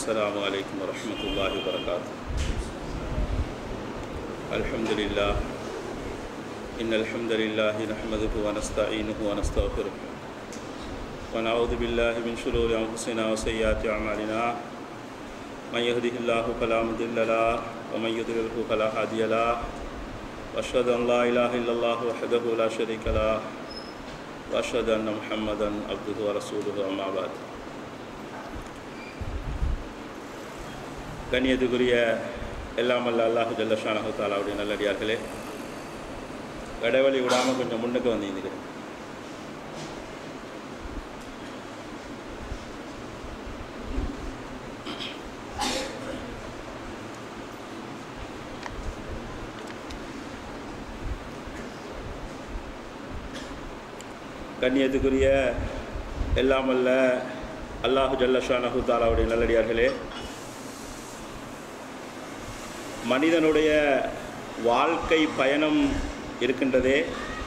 السلام عليكم ورحمة الله وبركاته الحمد لله إن الحمد لله نحمده ونستعينه ونستغفره ونعوذ بالله من شرور أنفسنا وسيئات أعمالنا من يهده الله فلا مضل له ومن يضلله فلا هادي له وأشهد أن لا إله إلا الله وحده لا شريك له وأشهد أن محمدا عبده ورسوله أما بعد கண்ணியத்துக்குரிய எல்லாம் அல்ல அல்லாஹு ஜல்லஷானஹு தாலாவுடைய நல்லடியார்களே இடைவெளி விடாமல் கொஞ்சம் முன்னுக்கு வந்தீங்க கண்ணியத்துக்குரிய எல்லாம் அல்ல அல்லாஹு ஜல்லஷானஹு தாலாவுடைய நல்லடியார்களே மனிதனுடைய வாழ்க்கை பயணம் இருக்கின்றதே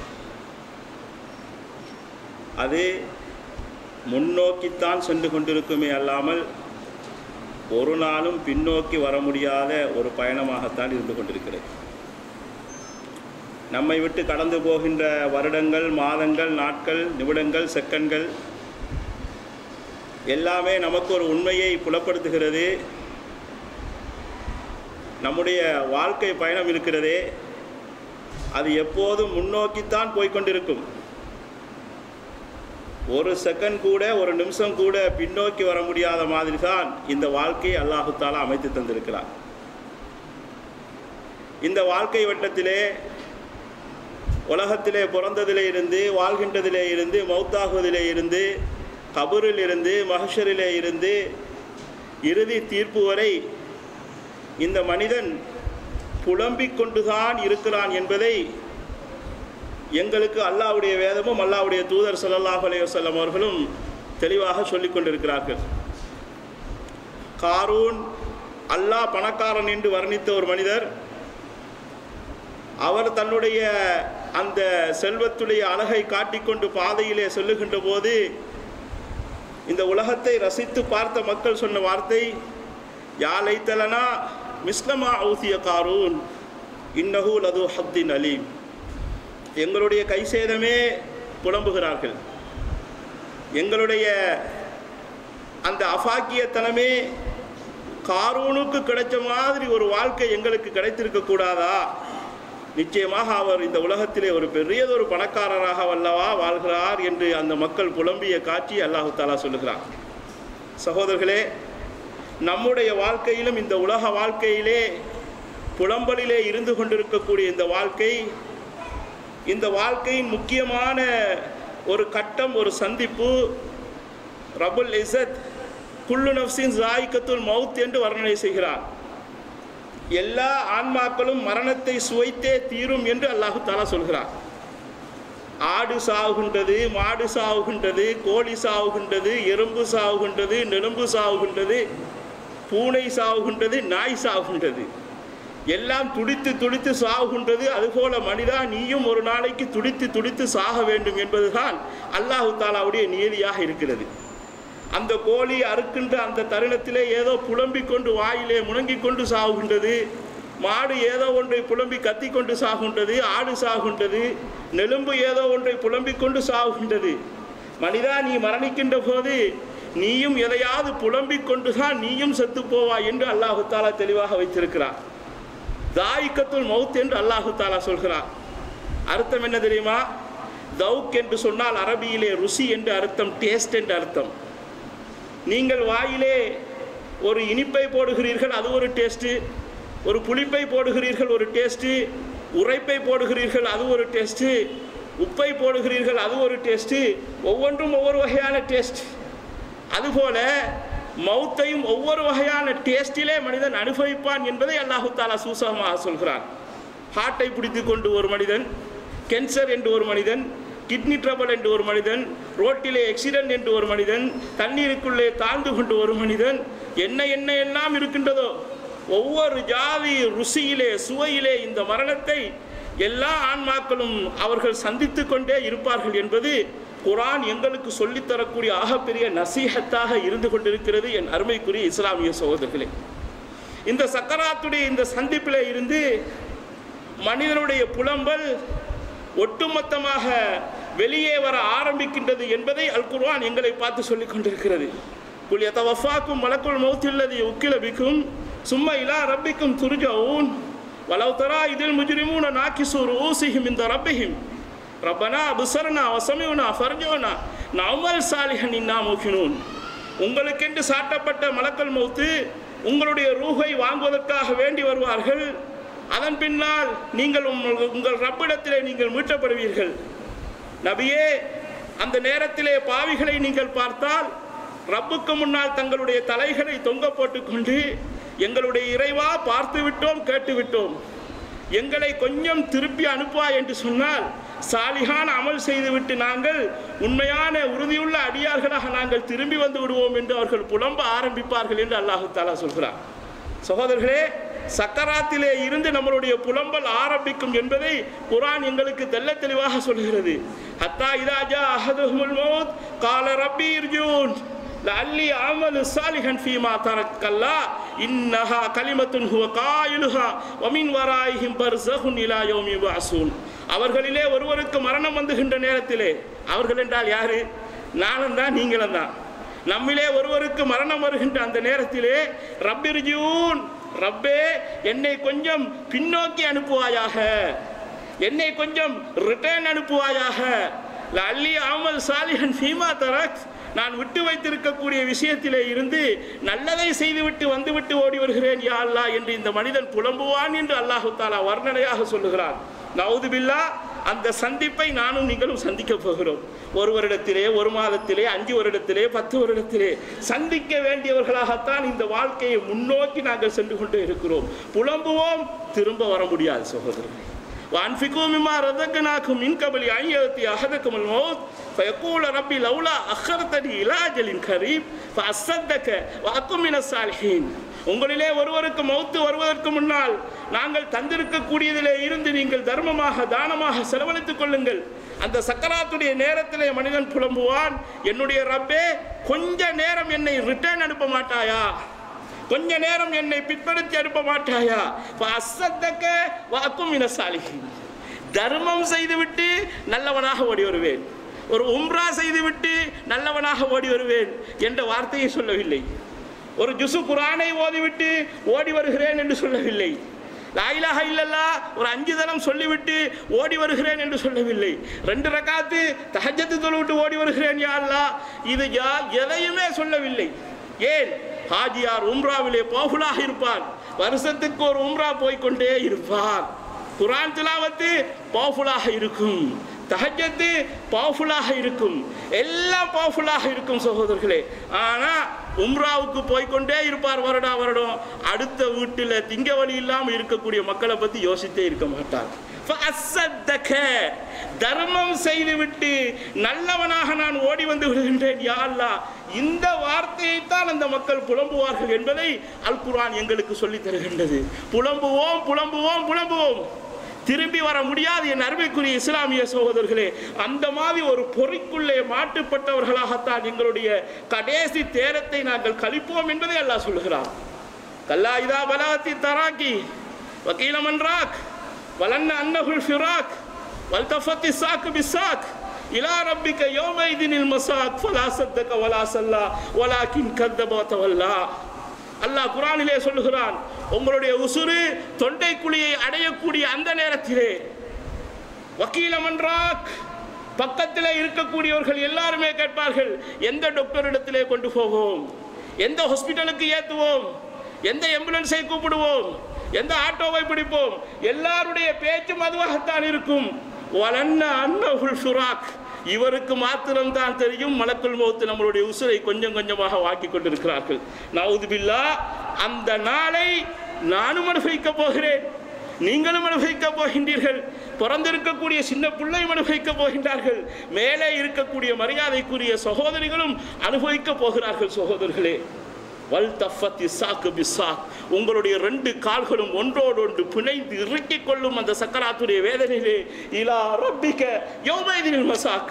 அது முன்னோக்கித்தான் சென்று கொண்டிருக்குமே அல்லாமல் ஒரு நாளும் பின்னோக்கி வர முடியாத ஒரு பயணமாகத்தான் இருந்து கொண்டிருக்கிறது நம்மை விட்டு கடந்து போகின்ற வருடங்கள் மாதங்கள் நாட்கள் நிமிடங்கள் செகண்ட்கள் எல்லாமே நமக்கு ஒரு உண்மையை புலப்படுத்துகிறது நம்முடைய வாழ்க்கை பயணம் இருக்கிறதே அது எப்போதும் முன்னோக்கித்தான் போய்கொண்டிருக்கும் ஒரு செகண்ட் கூட ஒரு நிமிஷம் கூட பின்னோக்கி வர முடியாத மாதிரி தான் இந்த வாழ்க்கையை அல்லாஹுத்தாலா அமைத்து தந்திருக்கிறார் இந்த வாழ்க்கை வட்டத்திலே உலகத்திலே பிறந்ததிலே இருந்து வாழ்கின்றதிலே இருந்து மௌத்தாகுவதிலே இருந்து கபூரில் இருந்து மகஷரிலே இருந்து இறுதி தீர்ப்பு வரை இந்த மனிதன் புலம்பிக் கொண்டுதான் இருக்கிறான் என்பதை எங்களுக்கு அல்லாவுடைய வேதமும் அல்லாவுடைய தூதர் சல்லாஹ் அலையுசல்லம் அவர்களும் தெளிவாக சொல்லிக் கொண்டிருக்கிறார்கள் காரூன் அல்லாஹ் பணக்காரன் என்று வர்ணித்த ஒரு மனிதர் அவர் தன்னுடைய அந்த செல்வத்துடைய அழகை காட்டிக்கொண்டு பாதையிலே சொல்லுகின்ற போது இந்த உலகத்தை ரசித்து பார்த்த மக்கள் சொன்ன வார்த்தை யா லைத்தலனா மிஸ்லமா ஊசிய காரூன் இன்னஹூ லது ஹப்தின் அலீம் எங்களுடைய கை சேதமே புலம்புகிறார்கள் எங்களுடைய அந்த அஃபாக்கியத்தனமே காரூனுக்கு கிடைச்ச மாதிரி ஒரு வாழ்க்கை எங்களுக்கு கிடைத்திருக்க கூடாதா நிச்சயமாக அவர் இந்த உலகத்திலே ஒரு பெரியதொரு பணக்காரராக வல்லவா வாழ்கிறார் என்று அந்த மக்கள் புலம்பிய காட்சி அல்லாஹு தாலா சொல்லுகிறார் சகோதரர்களே நம்முடைய வாழ்க்கையிலும் இந்த உலக வாழ்க்கையிலே புலம்பலிலே இருந்து கொண்டிருக்கக்கூடிய இந்த வாழ்க்கை இந்த வாழ்க்கையின் முக்கியமான ஒரு கட்டம் ஒரு சந்திப்பு ரபுல் இசத் குல்லு நப்சின் ஜாய்கத்துல் மவுத் என்று வர்ணனை செய்கிறார் எல்லா ஆன்மாக்களும் மரணத்தை சுவைத்தே தீரும் என்று அல்லாஹு தாலா சொல்கிறார் ஆடு சாவுகின்றது மாடு சாவுகின்றது கோழி சாவுகின்றது எறும்பு சாவுகின்றது நெலும்பு சாவுகின்றது பூனை சாவுகின்றது நாய் சாவுகின்றது எல்லாம் துடித்து துடித்து சாவுகின்றது அதுபோல மனிதா நீயும் ஒரு நாளைக்கு துடித்து துடித்து சாக வேண்டும் என்பதுதான் அல்லாஹு தாலாவுடைய நியதியாக இருக்கிறது அந்த கோழி அறுக்கின்ற அந்த தருணத்திலே ஏதோ புலம்பிக் கொண்டு வாயிலே முணங்கிக் கொண்டு சாகுகின்றது மாடு ஏதோ ஒன்றை புலம்பி கத்தி கொண்டு சாகுகின்றது ஆடு சாகுகின்றது நெலும்பு ஏதோ ஒன்றை புலம்பிக் கொண்டு சாகுகின்றது மனிதா நீ மரணிக்கின்ற போது நீயும் எதையாவது புலம்பிக் கொண்டுதான் நீயும் செத்து போவாய் என்று அல்லாஹு தாலா தெளிவாக வைத்திருக்கிறார் தாய்க்கத்துல் மவுத் என்று அல்லாஹு தாலா சொல்கிறார் அர்த்தம் என்ன தெரியுமா தவுக் என்று சொன்னால் அரபியிலே ருசி என்று அர்த்தம் டேஸ்ட் என்று அர்த்தம் நீங்கள் வாயிலே ஒரு இனிப்பை போடுகிறீர்கள் அது ஒரு டேஸ்ட்டு ஒரு புளிப்பை போடுகிறீர்கள் ஒரு டேஸ்ட்டு உரைப்பை போடுகிறீர்கள் அது ஒரு டேஸ்ட்டு உப்பை போடுகிறீர்கள் அது ஒரு டேஸ்ட்டு ஒவ்வொன்றும் ஒவ்வொரு வகையான டேஸ்ட் அதுபோல மௌத்தையும் ஒவ்வொரு வகையான டேஸ்டிலே மனிதன் அனுபவிப்பான் என்பதை அல்லாஹு தாலா சூசகமாக சொல்கிறான் ஹார்ட்டை பிடித்து கொண்டு ஒரு மனிதன் கேன்சர் என்று ஒரு மனிதன் கிட்னி ட்ரபிள் என்று ஒரு மனிதன் ரோட்டிலே எக்ஸிடென்ட் என்று ஒரு மனிதன் தண்ணீருக்குள்ளே தாழ்ந்து கொண்டு ஒரு மனிதன் என்ன என்ன எல்லாம் இருக்கின்றதோ ஒவ்வொரு ஜாதி ருசியிலே சுவையிலே இந்த மரணத்தை எல்லா ஆன்மாக்களும் அவர்கள் சந்தித்து கொண்டே இருப்பார்கள் என்பது குரான் எங்களுக்கு சொல்லித்தரக்கூடிய ஆகப்பெரிய நசீகத்தாக இருந்து கொண்டிருக்கிறது என் அருமைக்குரிய இஸ்லாமிய சகோதரர்களே இந்த சக்கராத்துடைய இந்த சந்திப்பில் இருந்து மனிதனுடைய புலம்பல் ஒட்டுமொத்தமாக வெளியே வர ஆரம்பிக்கின்றது என்பதை அல் குர்ஆன் எங்களை பார்த்து சொல்லிக் கொண்டிருக்கிறது குல் யதவஃபாக்கும் மலக்குல் மௌத்தில்லதி உக்கில பிக்கும் சும்மா இலா ரப்பிக்கும் துர்ஜவுன் வலவ் தரா இதில் முஜ்ரிமூன நாக்கிசு ரூசிஹிம் இந்த ரப்பிஹிம் ரப்பனா அபுசர்னா வசமியுனா ஃபர்ஜோனா நவமல் சாலிஹன் இன்னா மூக்கினூன் உங்களுக்கென்று சாட்டப்பட்ட மலக்கல் மௌத்து உங்களுடைய ரூஹை வாங்குவதற்காக வேண்டி வருவார்கள் அதன் பின்னால் நீங்கள் உங்கள் உங்கள் ரப்பிடத்திலே நீங்கள் மீட்டப்படுவீர்கள் நபியே அந்த நேரத்திலே பாவிகளை நீங்கள் பார்த்தால் ரப்புக்கு முன்னால் தங்களுடைய தலைகளை தொங்க போட்டுக்கொண்டு எங்களுடைய இறைவா பார்த்து விட்டோம் கேட்டு விட்டோம் எங்களை கொஞ்சம் திருப்பி அனுப்புவா என்று சொன்னால் சாலிகான அமல் செய்துவிட்டு நாங்கள் உண்மையான உறுதியுள்ள அடியார்களாக நாங்கள் திரும்பி வந்து விடுவோம் என்று அவர்கள் புலம்ப ஆரம்பிப்பார்கள் என்று அல்லாஹு தாலா சொல்கிறார் சகோதரர்களே சக்கராத்திலே இருந்து நம்மளுடைய புலம்பல் ஆரம்பிக்கும் என்பதை குரான் எங்களுக்கு தெள்ள தெளிவாக சொல்கிறது ஹத்தா இதாஜா அஹதுல் மௌத் கால ரப்பி இர்ஜூன் லஅல்லி அமலு சாலிஹன் ஃபீமா தரக்கல்லா இன்னஹா கலிமத்துன் ஹுவ காயிலுஹா வமின் வராயிஹிம் பர்ஸஹுன் இலா யௌமி யுபஅஸூன் அவர்களிலே ஒருவருக்கு மரணம் வந்துகின்ற நேரத்திலே அவர்கள் என்றால் யாரு நானும் தான் நீங்களும் தான் நம்மிலே ஒருவருக்கு மரணம் வருகின்ற அந்த நேரத்திலே ரப்பிர்ஜூன் ரப்பே என்னை கொஞ்சம் பின்னோக்கி அனுப்புவாயாக என்னை கொஞ்சம் ரிட்டர்ன் அனுப்புவாயாக லல்லி ஆமல் சாலிஹன் ஃபீமா தரக் நான் விட்டு வைத்திருக்கக்கூடிய விஷயத்திலே இருந்து நல்லதை செய்துவிட்டு வந்துவிட்டு ஓடி வருகிறேன் யா அல்லாஹ் என்று இந்த மனிதன் புலம்புவான் என்று அல்லாஹு தாலா வர்ணனையாக சொல்லுகிறான் நவுது பில்லா அந்த சந்திப்பை நானும் நீங்களும் சந்திக்க போகிறோம் ஒரு வருடத்திலே ஒரு மாதத்திலே அஞ்சு வருடத்திலே பத்து வருடத்திலே சந்திக்க வேண்டியவர்களாகத்தான் இந்த வாழ்க்கையை முன்னோக்கி நாங்கள் சென்று கொண்டு இருக்கிறோம் புலம்புவோம் திரும்ப வர முடியாது சகோதரர்களே وأنفقوا مما رزقناكم من قبل أن يأتي أحدكم الموت فيقول ربي لولا أخرتني إلى أجل قريب فأصدق وأكن من الصالحين உங்களிலே ஒருவருக்கு மௌத்து வருவதற்கு முன்னால் நாங்கள் தந்திருக்கக்கூடியதிலே இருந்து நீங்கள் தர்மமாக தானமாக செலவழித்துக் கொள்ளுங்கள் அந்த சக்கராத்துடைய நேரத்திலே மனிதன் புலம்புவான் என்னுடைய ரப்பே கொஞ்ச நேரம் என்னை ரிட்டர்ன் அனுப்ப மாட்டாயா கொஞ்ச நேரம் என்னை பிற்படுத்தி அனுப்ப மாட்டாயா அசத்தக்க வாக்கும் இனசாலிகின் தர்மம் செய்துவிட்டு நல்லவனாக ஓடி வருவேன் ஒரு உம்ரா செய்துவிட்டு நல்லவனாக ஓடி வருவேன் என்ற வார்த்தையை சொல்லவில்லை ஒரு ஜுசு குரானை ஓதிவிட்டு ஓடி வருகிறேன் என்று சொல்லவில்லை லாயிலாக இல்லல்லா ஒரு அஞ்சு தரம் சொல்லிவிட்டு ஓடி வருகிறேன் என்று சொல்லவில்லை ரெண்டு ரக்காத்து தஹஜத்து தொழுவிட்டு ஓடி வருகிறேன் யா அல்லாஹ் இது யா எதையுமே சொல்லவில்லை ஏன் ஹாஜியார் உம்ராவிலே பவுலாக இருப்பார் வருஷத்துக்கு ஒரு உம்ரா போய்க்கொண்டே இருப்பார் குரான் திலாவத்து பவர்ஃபுல்லாக இருக்கும் தஹஜத்து பவர்ஃபுல்லாக இருக்கும் எல்லாம் பவர்ஃபுல்லாக இருக்கும் சகோதரர்களே ஆனால் உம்ராவுக்கு போய்க்கொண்டே இருப்பார் வருடா வருடம் அடுத்த வீட்டில் திங்க வழி இல்லாமல் இருக்கக்கூடிய மக்களை பற்றி யோசித்தே இருக்க மாட்டார் ஃபஅஸ்ஸத்தக. தர்மம் செய்துவிட்டு நல்லவனாக நான் ஓடி வந்து விடுகின்றேன் யா அல்லாஹ் இந்த வார்த்தையைத்தான் அந்த மக்கள் புலம்புவார்கள் என்பதை அல் குர்ஆன் எங்களுக்கு சொல்லித் தருகின்றது புலம்புவோம் புலம்புவோம் புலம்புவோம் திரும்பி வர முடியாது என் அருமைக்குரிய இஸ்லாமிய சகோதரர்களே அந்த மாதிரி ஒரு பொறிக்குள்ளே மாட்டுப்பட்டவர்களாகத்தான் எங்களுடைய கடைசி தேரத்தை நாங்கள் கழிப்போம் என்பதை அல்லாஹ் சொல்லுகிறார் கல்லா இதா பலாத்தி தராக்கி வக்கீலமன்றாக் வலன்ன அன்னகுல் ஃபிராக் வல்தஃபத்தி சாக்கு பிசாக் இலா ரப்பிக்க யோமைதினில் மசாக் ஃபலா சத்தக வலா சல்லா வலாக்கின் கத்தப தவல்லா அல்லாஹ் குரானிலே சொல்லுகிறான் உங்களுடைய உசுறு தொண்டை குழியை அடையக்கூடிய அந்த நேரத்திலே வக்கீலமன்றாக் பக்கத்தில் இருக்கக்கூடியவர்கள் எல்லாருமே கேட்பார்கள் எந்த டாக்டரிடத்திலே கொண்டு போவோம் எந்த ஹாஸ்பிட்டலுக்கு ஏற்றுவோம் எந்த ஆம்புலன்ஸை கூப்பிடுவோம் எந்த ஆட்டோவை பிடிப்போம் எல்லாருடைய பேச்சும் அதுவாகத்தான் இருக்கும் வலன்ன அன்னஹுல் சுராக் இவருக்கு மாத்திரம்தான் தெரியும் மலக்குள் மௌத்து நம்மளுடைய உசுரை கொஞ்சம் கொஞ்சமாக வாக்கி கொண்டிருக்கிறார்கள் நவுது பில்லா அந்த நாளை நானும் அனுபவிக்கப் போகிறேன் நீங்களும் அனுபவிக்கப் போகின்றீர்கள் பிறந்திருக்கக்கூடிய சின்ன பிள்ளையும் அனுபவிக்கப் போகின்றார்கள் மேலே இருக்கக்கூடிய மரியாதைக்குரிய சகோதரிகளும் அனுபவிக்கப் போகிறார்கள் சகோதரர்களே வல் தஃபத்தி சாக்கு பிசாக் உங்களுடைய ரெண்டு கால்களும் ஒன்றோடு ஒன்று பிணைந்து இறுக்கிக் கொள்ளும் அந்த சக்கராத்துடைய வேதனையிலே இலா ரப்பிக்க யௌமைதினில் மசாக்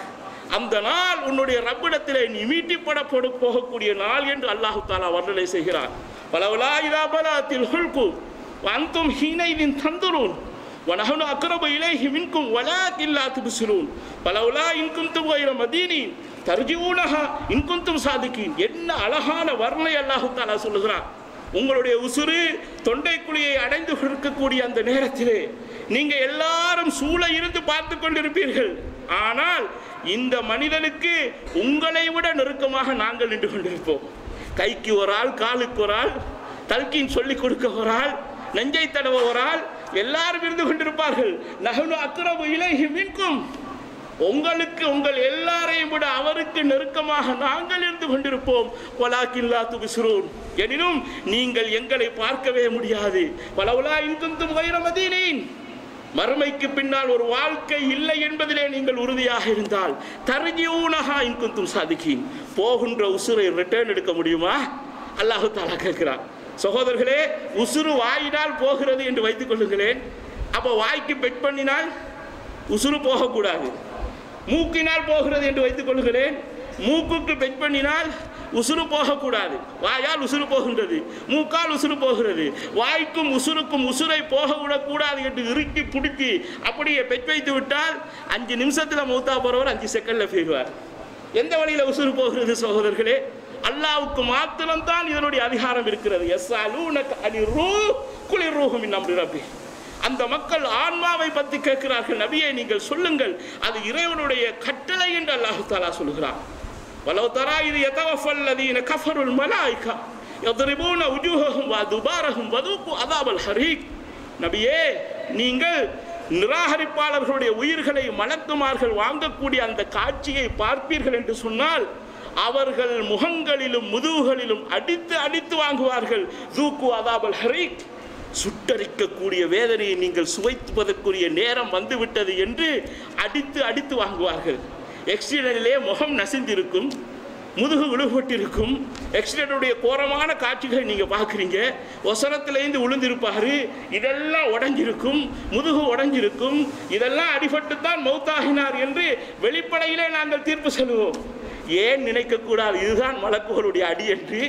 அந்த நாள் உன்னுடைய ரப்பிடத்திலே நீ மீட்டிப்பட போகக்கூடிய நாள் என்று அல்லாஹு தாலா வர்ணனை செய்கிறார் பலவலா இதா பலாத்தில் ஹுல்கு அந்தும் ஹீனைவின் தந்துரும் ونحن أقرب إليه منكم ولكن لا تبصرون فلولا إن كنتم غير مدينين தர்ஜிஊனஹா இன்குந்தும் சாதிக்கின் என்ன அழகான வர்ணை அல்லாஹு தாலா சொல்லுகிறான் உங்களுடைய உசுறு தொண்டைக்குழியை அடைந்து இருக்கக்கூடிய அந்த நேரத்திலே நீங்க எல்லாரும் சூழ இருந்து பார்த்து கொண்டிருப்பீர்கள் ஆனால் இந்த மனிதனுக்கு உங்களை விட நெருக்கமாக நாங்கள் நின்று கொண்டிருப்போம் கைக்கு ஒரு ஆள் காலுக்கு ஒரு ஆள் தல்கின் சொல்லிக் கொடுக்க ஒரு ஆள் நெஞ்சை தடவ ஒரு ஆள் எல்லாரும் இருந்து கொண்டிருப்பார்கள் நகனு அக்கிரமு இலகி மீன்கும் உங்களுக்கு உங்கள் எல்லாரையும் விட அவருக்கு நெருக்கமாக நாங்கள் இருந்து கொண்டிருப்போம் வலாக்கில்லா துபிசுரூன் எனினும் நீங்கள் எங்களை பார்க்கவே முடியாது பலவுலா இன்குந்தும் வைரமதீனேன் மறுமைக்கு பின்னால் ஒரு வாழ்க்கை இல்லை என்பதிலே நீங்கள் உறுதியாக இருந்தால் தர்ஜியூனஹா இன்குந்தும் சாதிக்கின் போகின்ற உசுரை ரிட்டர்ன் எடுக்க முடியுமா அல்லாஹு தாலா கேட்கிறான் சகோதரர்களே உசுறு வாயினால் போகிறது என்று வைத்துக் கொள்ளுங்களேன் அப்போ வாய்க்கு பெட் பண்ணினால் உசுறு போகக்கூடாது மூக்கினால் போகிறது என்று வைத்துக் கொள்கிறேன் மூக்குக்கு பெட் பண்ணினால் உசுறு போகக்கூடாது வாயால் உசுறு போகின்றது மூக்கால் உசுறு போகிறது வாய்க்கும் உசுருக்கும் உசுரை போக விடக்கூடாது என்று இறுக்கி பிடிச்சி அப்படியே பெட் வைத்து விட்டால் அஞ்சு நிமிஷத்தில் மூத்தா போகிறவர் அஞ்சு செகண்டில் போயிடுவார் எந்த வழியில் உசுறு போகிறது சகோதரர்களே அல்லாவுக்கு மாத்திரம்தான் இதனுடைய அதிகாரம் இருக்கிறது எஸ் அலூனக் அலி ரூ குளிர் ரூஹுமின் நம்பி ரப்பி அந்த மக்கள் ஆன்மாவை பற்றி கேட்கிறார்கள் நபியை நீங்கள் சொல்லுங்கள் அது இறைவனுடைய கட்டளை என்று அல்லாஹு தாலா சொல்கிறான் வலோ தரா இது எதவஃபல்லதீன கஃபருல் மலாய்கா எதிரிபூன உஜூஹகும் வா துபாரகும் வதூக்கு அதாபல் ஹரீக் நபியே நீங்கள் நிராகரிப்பாளர்களுடைய உயிர்களை மலக்குமார்கள் வாங்கக்கூடிய அந்த காட்சியை பார்ப்பீர்கள் என்று சொன்னால் அவர்கள் முகங்களிலும் முதுகுகளிலும் அடித்து அடித்து வாங்குவார்கள் தூக்கு அதாபல் ஹரீக் சுட்டரிக்கக்கூடிய வேதனையை நீங்கள் சுவைத்துவதற்குரிய நேரம் வந்துவிட்டது என்று அடித்து அடித்து வாங்குவார்கள் எக்ஸிடென்டிலே முகம் நசிந்திருக்கும் முதுகு விழுபட்டிருக்கும் எக்ஸிடென்டுடைய கோரமான காட்சிகளை நீங்கள் பார்க்குறீங்க ஒசரத்துலேருந்து விழுந்திருப்பாரு இதெல்லாம் உடஞ்சிருக்கும் முதுகு உடஞ்சிருக்கும் இதெல்லாம் அடிபட்டு தான் மௌத்தாகினார் என்று வெளிப்படையிலே நாங்கள் தீர்ப்பு சொல்லுவோம் ஏன் நினைக்கக்கூடாது இதுதான் மலக்குகளுடைய அடி என்று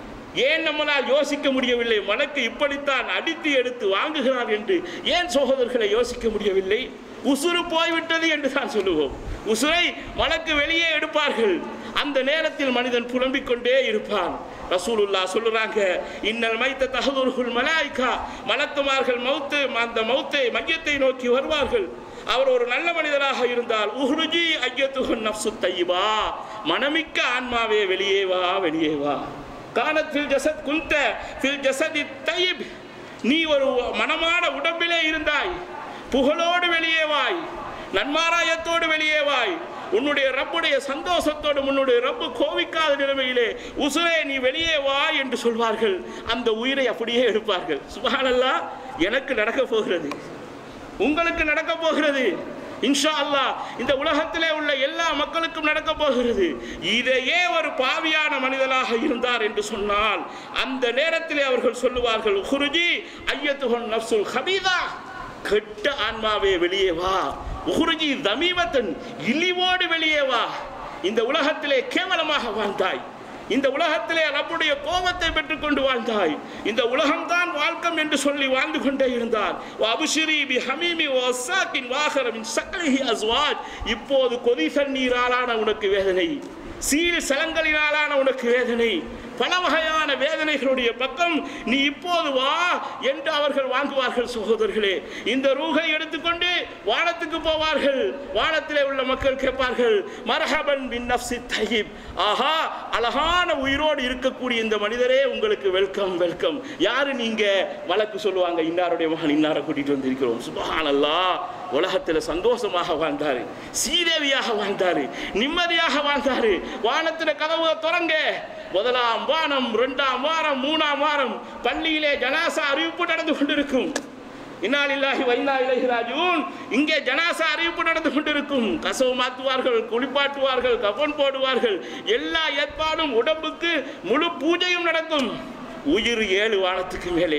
ஏன் நம்மளால் யோசிக்க முடியவில்லை மலக்கு இப்படித்தான் அடித்து எடுத்து வாங்குகிறார் என்று ஏன் சகோதரர்களை யோசிக்க முடியவில்லை உசுறு போய்விட்டது என்று தான் சொல்லுவோம் உசுரை மலக்கு வெளியே எடுப்பார்கள் அந்த நேரத்தில் மனிதன் புலம்பிக் கொண்டே இருப்பான் ரசூலுல்லா சொல்லுறாங்க இன்னல் மைத்த தகதுருகுல் மலாய்க்கா மலக்குமார்கள் மௌத்து அந்த மௌத்தை மையத்தை நோக்கி வருவார்கள் அவர் ஒரு நல்ல மனிதராக இருந்தால் உஹ்ருஜி ஐயத்துகுன் நப்சு தையிபா மனமிக்க ஆன்மாவே வெளியே வா வெளியே வா கானத் ஃபில் ஜசத் குந்த ஃபில் ஜசதி தையிப் நீ ஒரு மனமான உடம்பிலே இருந்தாய் புகழோடு வெளியே வாய் நன்மாராயத்தோடு வெளியே வாய் உன்னுடைய ரப்புடைய சந்தோஷத்தோடு உன்னுடைய ரப்பு கோவிக்காத நிலைமையிலே உசுரே நீ வெளியே வா என்று சொல்வார்கள் அந்த உயிரை அப்படியே எடுப்பார்கள் சுபஹானல்லா எனக்கு நடக்க போகிறது உங்களுக்கு நடக்க போகிறது இன்ஷா அல்லாஹ் இந்த உலகத்திலே உள்ள எல்லா மக்களுக்கும் நடக்க போகிறது இதையே ஒரு பாவியான மனிதனாக இருந்தார் என்று சொன்னால் அந்த நேரத்திலே அவர்கள் சொல்லுவார்கள் குருஜி ஐயத்துஹன் நப்சுல் ஹபீதா கெட்ட ஆன்மாவே வெளியே வா உகுருஜி தமீமத்தன் இழிவோடு வெளியே வா இந்த உலகத்திலே கேவலமாக வாழ்ந்தாய் இந்த உலகத்திலே ரப்புடைய கோபத்தை பெற்றுக்கொண்டு வாழ்ந்தாய் இந்த உலகம்தான் வாழ்க்கம் என்று சொல்லி வாழ்ந்து கொண்டே இருந்தார் அபுஷிரி பி ஹமீமி வசாக்கின் வாகரமின் சக்கலிஹி அஸ்வாஜ் இப்போது கொதி தண்ணீராலான உனக்கு வேதனை சீல் சலங்களினாலான உனக்கு வேதனை பல வகையான வேதனைகளுடைய பக்கம் நீ இப்போது வா என்று அவர்கள் வாங்குவார்கள் சகோதரர்களே இந்த ரூகை எடுத்துக்கொண்டு வானத்துக்கு போவார்கள் வானத்திலே உள்ள மக்கள் கேட்பார்கள் மரஹபன் பின் நப்சி தஹிப் ஆஹா அழகான உயிரோடு இருக்கக்கூடிய இந்த மனிதரே உங்களுக்கு வெல்கம் வெல்கம் யாரு நீங்க வழக்கு சொல்லுவாங்க இன்னாருடைய மகன் இன்னாரை கூட்டிட்டு வந்திருக்கிறோம் சுபஹானல்லா உலகத்தில் சந்தோஷமாக வாழ்ந்தாரு சீதேவியாக வாழ்ந்தாரு நிம்மதியாக வாழ்ந்தாரு வானத்தில் கதவு திறங்க முதலாம் வாரம் ரெண்டாம் வாரம் மூணாம் வாரம் பள்ளியிலே ஜனாசா அறிவிப்பு நடந்து கொண்டிருக்கும் இன்னாலில்லாஹி வைனா இலைஹி ராஜூன் இங்கே ஜனாசா அறிவிப்பு நடந்து கொண்டிருக்கும் கசவு மாற்றுவார்கள் குளிப்பாட்டுவார்கள் கபன் போடுவார்கள் எல்லா ஏற்பாடும் உடம்புக்கு முழு பூஜையும் நடக்கும் உயிர் ஏழு வானத்துக்கு மேலே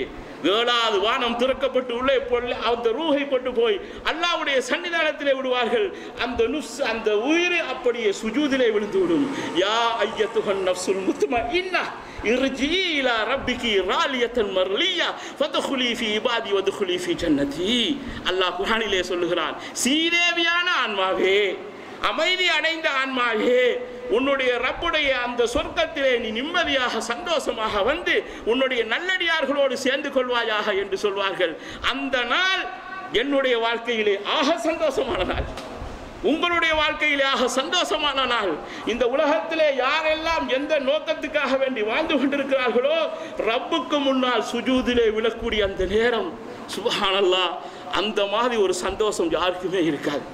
ஏழாவது வானம் திறக்கப்பட்டு உள்ளே பொருள் அந்த ரூஹை கொண்டு போய் அல்லாஹ்வுடைய சன்னிதானத்திலே விடுவார்கள் அந்த நுஸ் அந்த உயிர் அப்படியே சுஜூதிலே விழுந்து விடும் யா ஐயத்துஹன் நஃப்சுல் முத்மஇன்னா இர்ஜி இலா ரப்பிகி ராலியத்தன் மர்லியா ஃபத்ஹுலி ஃபீ இபாதி வத்ஹுலி ஃபீ ஜன்னதி அல்லாஹ் குர்ஆனிலே சொல்லுகிறான் சீதேவியான ஆன்மாவே அமைதி அடைந்த ஆன்மாவே உன்னுடைய ரப்புடைய அந்த சொர்க்கத்திலே நீ நிம்மதியாக சந்தோஷமாக வந்து உன்னுடைய நல்லடியார்களோடு சேர்ந்து கொள்வாயாக என்று சொல்வார்கள் அந்த நாள் என்னுடைய வாழ்க்கையிலே ஆக சந்தோஷமான நாள் உங்களுடைய வாழ்க்கையிலே ஆக சந்தோஷமான நாள் இந்த உலகத்திலே யாரெல்லாம் எந்த நோக்கத்துக்காக வேண்டி வாழ்ந்து கொண்டிருக்கிறார்களோ ரப்புக்கு முன்னால் சுஜூதிலே விழக்கூடிய அந்த நேரம் சுபஹானல்லா அந்த மாதிரி ஒரு சந்தோஷம் யாருக்குமே இருக்காது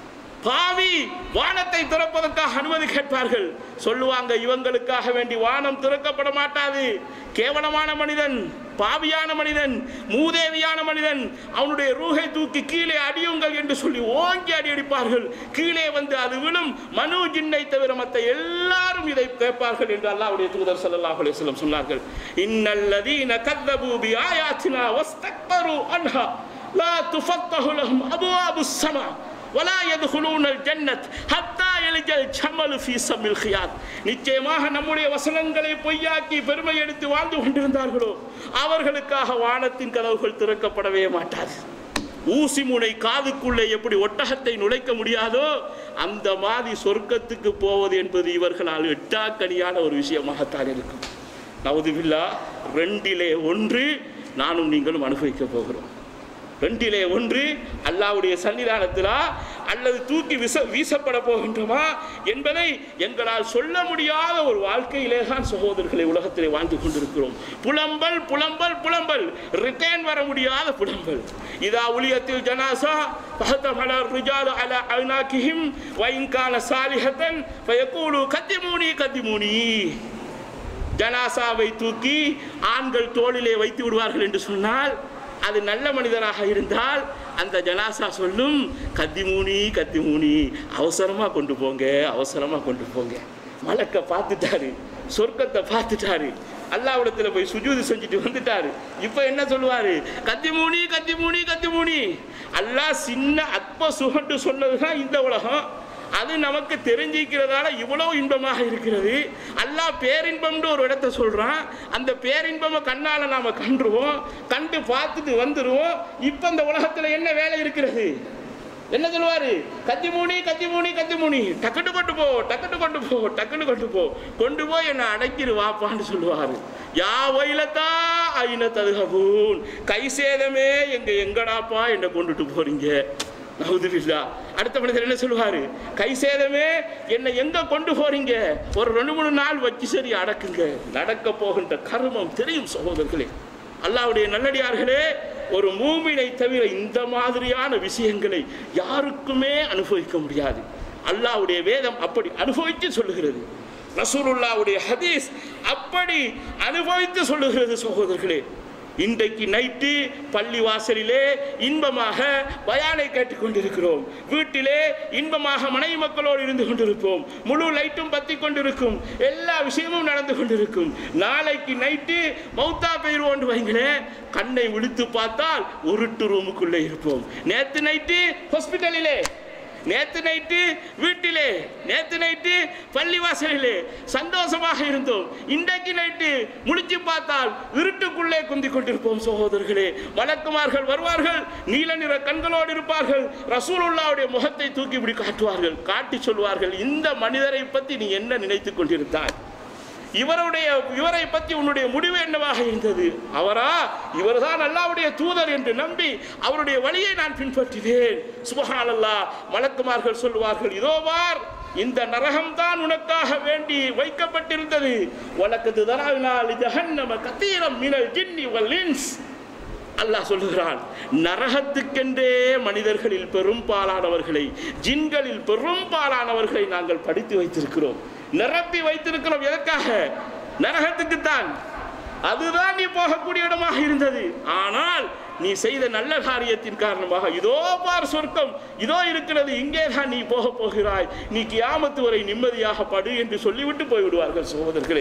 பாவி வானத்தை திறப்பதற்காக அனுமதி கேட்பார்கள் சொல்லுவாங்க இவங்களுக்காக வேண்டி வானம் திறக்கப்பட மாட்டாது கேவலமான மனிதன் பாவியான மனிதன் மூதேவியான மனிதன் அவனுடைய ரூகை தூக்கி கீழே அடியுங்கள் என்று சொல்லி ஓங்கி அடி அடிப்பார்கள் கீழே வந்து அது விழும் மனு ஜின்னை தவிர மற்ற எல்லாரும் இதை கேட்பார்கள் என்று அல்லாஹ்வுடைய தூதர் ஸல்லல்லாஹு அலைஹி வஸல்லம் சொன்னார்கள் இன்னல்லதீன கத்தபு பி ஆயாத்தினா வஸ்தக்பரு அன்ஹா லா துஃபத்தஹு லஹும் அபுவாபுஸ் ஸமா ولا يدخلون الجنة حتى يلج الجمل في سم الخياط நிச்சயமாக நம்முடைய வசனங்களை பொய்யாக்கி பெருமை எடுத்து வாழ்ந்து கொண்டிருந்தார்களோ அவர்களுக்காக வானத்தின் கதவுகள் திறக்கப்படவே மாட்டாது ஊசி முனை காதுக்குள்ளே எப்படி ஒட்டகத்தை நுழைக்க முடியாதோ அந்த மாதிரி சொர்க்கத்துக்கு போவது என்பது இவர்களால் எட்டாக்கனியான ஒரு விஷயமாகத்தான் இருக்கும் நவதுபில்லா ரெண்டிலே ஒன்று நானும் நீங்களும் அனுபவிக்க போகிறோம் ரெண்டிலே ஒன்று அல்லாவுடைய சன்னிதானத்திலா அல்லது தூக்கி விச வீசப்பட போகின்றோமா என்பதை எங்களால் சொல்ல முடியாத ஒரு வாழ்க்கையிலே தான் சகோதரர்களை உலகத்திலே வாழ்ந்து கொண்டிருக்கிறோம் புலம்பல் புலம்பல் புலம்பல் ரிட்டர்ன் வர முடியாத புலம்பல் இதா உலியத்தில் ஜனாசா பஹத்தமல ரிஜாலு அலா அனாக்கிஹிம் வைன்கான சாலிஹத்தன் ஃபயகூலு கத்திமூனி கத்திமூனி ஜனாசாவை தூக்கி ஆண்கள் தோளிலே வைத்து விடுவார்கள் என்று சொன்னால் அது நல்ல மனிதராக இருந்தால் அந்த ஜனாசா சொல்லும் கத்திமூனி கத்திமூனி அவசரமாக கொண்டு போங்க அவசரமாக கொண்டு போங்க மலக்க பார்த்துட்டாரு சொர்க்கத்தை பார்த்துட்டாரு அல்லாவிடத்தில் போய் சுஜூது செஞ்சுட்டு வந்துட்டாரு இப்போ என்ன சொல்லுவாரு கத்திமூனி கத்திமூனி கத்திமூனி அல்லாஹ் சின்ன அற்ப சுகண்டு சொன்னதுதான் இந்த உலகம் அது நமக்கு தெரிஞ்சிக்கிறதால இவ்வளவு இன்பமாக இருக்கிறது அல்லாஹ் பேரின்பம்னு ஒரு இடத்த சொல்றான் அந்த பேரின்பமை கண்ணால நாம கண்டுருவோம் கண்டு பார்த்துட்டு வந்துருவோம் இப்போ இந்த உலகத்துல என்ன வேலை இருக்கிறது என்ன சொல்லுவாரு கத்தி மூணி கத்தி மூணி கத்தி மூணி டக்குன்னு கொண்டு போ டக்குன்னு கொண்டு போ டக்குன்னு கொண்டு போ கொண்டு போய் என்னை அடைக்கிரு வாப்பான்னு சொல்லுவாரு யா வயலத்தா ஐன ததுகபூன் கை சேதமே எங்க எங்கடாப்பா என்னை கொண்டுட்டு போறீங்க நவுதுபில்லா அடுத்த மனிதர் என்ன சொல்லுவாரு கை சேதமே என்னை எங்க கொண்டு போறீங்க ஒரு ரெண்டு மூணு நாள் வச்சு சரி அடக்குங்க நடக்க போகின்ற கர்மம் தெரியும் சகோதரர்களே அல்லாவுடைய நல்லடியார்களே ஒரு மூமினை தவிர இந்த மாதிரியான விஷயங்களை யாருக்குமே அனுபவிக்க முடியாது அல்லாவுடைய வேதம் அப்படி அனுபவித்து சொல்லுகிறது ரசூலுல்லாவுடைய ஹதீஸ் அப்படி அனுபவித்து சொல்லுகிறது சகோதரர்களே இன்றைக்கு நைட்டு பள்ளி வாசலிலே இன்பமாக பயானை கேட்டுக்கொண்டிருக்கிறோம் வீட்டிலே இன்பமாக மனைவி மக்களோடு இருந்து கொண்டிருப்போம் முழு லைட்டும் பத்தி கொண்டிருக்கும் எல்லா விஷயமும் நடந்து கொண்டிருக்கும் நாளைக்கு நைட்டு மௌத்தா போயிடுவோம் வைங்களேன் கண்ணை விழித்து பார்த்தால் உருட்டு ரூமுக்குள்ளே இருப்போம் நேத்து நைட்டு ஹாஸ்பிட்டலிலே நேத்து நைட்டு வீட்டிலே நேத்து நைட்டு பள்ளிவாசலிலே சந்தோஷமாக இருந்தோம் இன்றைக்கு நைட்டு முழிச்சு பார்த்தால் இருட்டுக்குள்ளே குந்தி கொண்டிருப்போம் சகோதரர்களே வழக்குமார்கள் வருவார்கள் நீல நிற கண்களோடு இருப்பார்கள் ரசூலுல்லாவுடைய முகத்தை தூக்கி இப்படி காட்டுவார்கள் காட்டி சொல்வார்கள் இந்த மனிதரை பற்றி நீ என்ன நினைத்துக் கொண்டிருந்தாய் இவருடைய இவரை பற்றி உன்னுடைய முடிவு என்னவாக இருந்தது அவரா இவர்தான் அல்லாவுடைய தூதர் என்று நம்பி அவருடைய வழியை நான் பின்பற்றினேன் சுபஹான் அல்லா மலக்குமார்கள் சொல்லுவார்கள் இதோ பார் இந்த நரகம்தான் உனக்காக வேண்டி வைக்கப்பட்டிருந்தது உனக்கு தராவினால் ஜஹன்னம கத்தீரம் மினல் ஜின்னி வல் இன்ஸ் அல்லாஹ் சொல்லுகிறான் நரகத்துக்கென்றே மனிதர்களில் பெரும்பாலானவர்களை ஜின்களில் பெரும்பாலானவர்களை நாங்கள் படித்து வைத்திருக்கிறோம் நிரப்பி வைத்திருக்கிறோம் எதற்காக நரகத்துக்குத்தான் அதுதான் நீ போகக்கூடிய இடமாக இருந்தது ஆனால் நீ செய்த நல்ல காரியத்தின் காரணமாக இதோ பார் சொர்க்கம் இதோ இருக்கிறது இங்கே தான் நீ போக போகிறாய் நீ கியாமத்து வரை நிம்மதியாக படு என்று சொல்லிவிட்டு போய்விடுவார்கள் சகோதரர்களே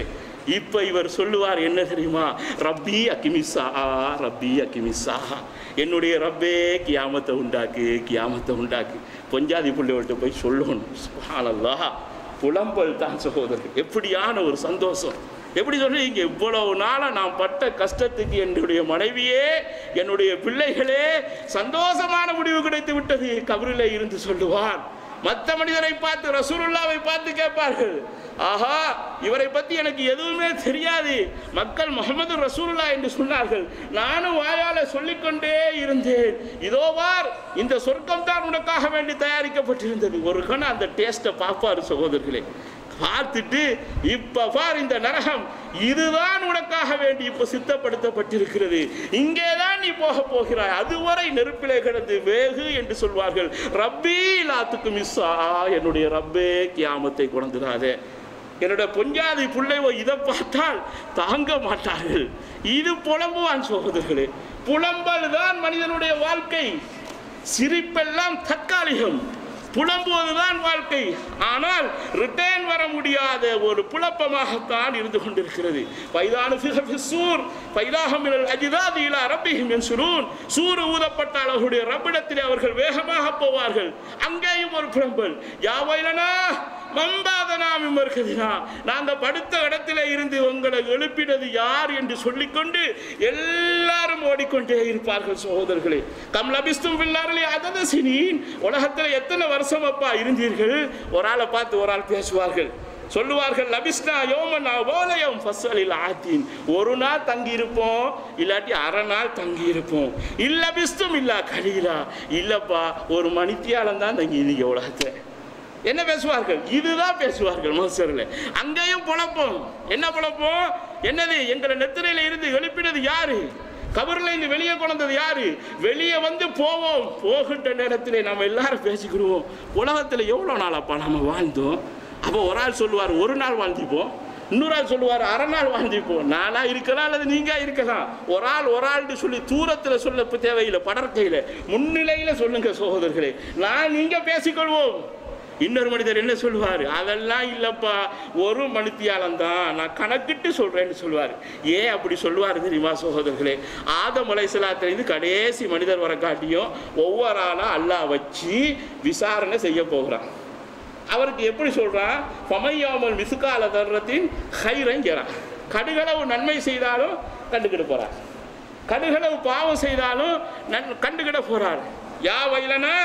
இப்போ இவர் சொல்லுவார் என்ன தெரியுமா ரப்பி அக்கிமிசா ரப்பி அக்கிமிசா என்னுடைய ரப்பே கியாமத்தை உண்டாக்கு கியாமத்தை உண்டாக்கு பொஞ்சாதி பிள்ளைகள்கிட்ட போய் சொல்லணும் சுப்ஹானல்லாஹ் புலம்பல் தான் சகோதரர் எப்படியான ஒரு சந்தோஷம் எப்படி சொல்றீங்க இவ்வளவு நாளாக நான் பட்ட கஷ்டத்துக்கு என்னுடைய மனைவியே என்னுடைய பிள்ளைகளே சந்தோஷமான முடிவு கிடைத்து விட்டது கபரிலே இருந்து சொல்லுவார் மற்ற மனிதரை பார்த்து ரசூலுல்லாவை பார்த்து கேட்பார்கள் ஆஹா இவரை பற்றி எனக்கு எதுவுமே தெரியாது மக்கள் முகமது ரசூலுல்லா என்று சொன்னார்கள் நானும் வாயால சொல்லிக்கொண்டே இருந்தேன் இதோ வார் இந்த சொர்க்கம் தான் உனக்காக வேண்டி தயாரிக்கப்பட்டிருந்தது ஒரு கணம் அந்த டேஸ்ட்டை பார்ப்பார் சகோதரர்களே பார்த்துட்டு இப்ப பார் இந்த நரகம் இதுதான் உனக்காக வேண்டி இப்ப சித்தப்படுத்தப்பட்டிருக்கிறது இங்கேதான் நீ போக போகிறாய் அதுவரை நெருப்பிலே கிடந்து வேகு என்று சொல்வார்கள் ரப்பி லாத்துக்கு மிஸ்ஸா என்னுடைய ரப்பே கியாமத்தை குணந்துடாதே என்னோட பொஞ்சாதி பிள்ளைவோ இதை பார்த்தால் தாங்க மாட்டார்கள் இது புலம்புவான் சகோதரர்களே புலம்பல் தான் மனிதனுடைய வாழ்க்கை சிரிப்பெல்லாம் தற்காலிகம் புலம்புவதுதான் வாழ்க்கை ஆனால் ரிட்டர்ன் வர முடியாத ஒரு புலப்பமாகத்தான் இருந்து கொண்டிருக்கிறது பைதானு ஃபிஹ சூர் பைதாகம் அஜிதாதி இலா ரப்பிஹிம் என்சுரூன் சூறு ஊதப்பட்டால் அவர்களுடைய ரப்பிடத்தில் அவர்கள் வேகமாக போவார்கள் அங்கேயும் ஒரு புலம்பல் யாவைலனா மம்பாதனாமி மறுக்கதினா நாங்கள் படுத்த இடத்துல இருந்து உங்களை எழுப்பினது யார் என்று சொல்லிக்கொண்டு எல்லாரும் ஓடிக்கொண்டே இருப்பார்கள் சகோதரர்களே கம் லபிஸ்தும் பில்லாரலே அதத சினின் உலகத்தில் எத்தனை வருஷம் அப்பா இருந்தீர்கள் ஒரு ஆளை பார்த்து ஒரு ஆள் பேசுவார்கள் சொல்லுவார்கள் லபிஸ்னா யோமன் ஓலயம் ஃபஸ்வலில் ஆத்தீன் ஒரு நாள் தங்கி இருப்போம் இல்லாட்டி அரை நாள் தங்கி இருப்போம் இல்ல பிஸ்தும் இல்லா கலீலா இல்லப்பா ஒரு மணித்தியாலம் தான் தங்கி இருந்தீங்க உலகத்தை என்ன பேசுவார்கள் இதுதான் பேசுவார்கள் மோசரில் அங்கேயும் புழப்பம் என்ன புழப்பம் என்னது எங்களை நெத்திரையில இருந்து எழுப்பினது யாரு கபரில் இருந்து வெளியே கொண்டது யாரு வெளியே வந்து போவோம் போகின்ற நேரத்தில் நம்ம எல்லாரும் பேசிக்கிடுவோம் உலகத்தில் எவ்வளோ நாளாப்பா நம்ம வாழ்ந்தோம் அப்போ ஒரு ஆள் சொல்லுவார் ஒரு நாள் வாழ்ந்திப்போம் இன்னொரு ஆள் சொல்லுவார் அரை நாள் வாழ்ந்திப்போம் நானா இருக்கலாம் அல்லது நீங்க இருக்கலாம் ஒரு ஆள் ஒரு ஆள்னு சொல்லி தூரத்தில் சொல்ல இப்ப தேவையில்லை படற்கையில் முன்னிலையில் சொல்லுங்க சகோதரர்களே நான் நீங்க பேசிக்கொள்வோம் இன்னொரு மனிதர் என்ன சொல்லுவார் அதெல்லாம் இல்லைப்பா ஒரு மணித்தியாலம் தான் நான் கணக்கிட்டு சொல்கிறேன்னு சொல்லுவார் ஏன் அப்படி சொல்லுவார் தெரியுமா சகோதரர்களே ஆதம் அலைசலாத்திலேருந்து கடைசி மனிதர் வர காட்டியும் ஒவ்வொரு ஆளாக அல்லாஹ் வச்சு விசாரணை செய்ய போகிறான் அவருக்கு எப்படி சொல்கிறான் பமையாமல் மிசுக்கால தர்றத்தின் ஹைரங்கிறான் கடுகளவு நன்மை செய்தாலும் கண்டுக்கிட்டு போகிறார் கடுகளவு பாவம் செய்தாலும் நன் கண்டுக்கிட போகிறார் யா வயலனா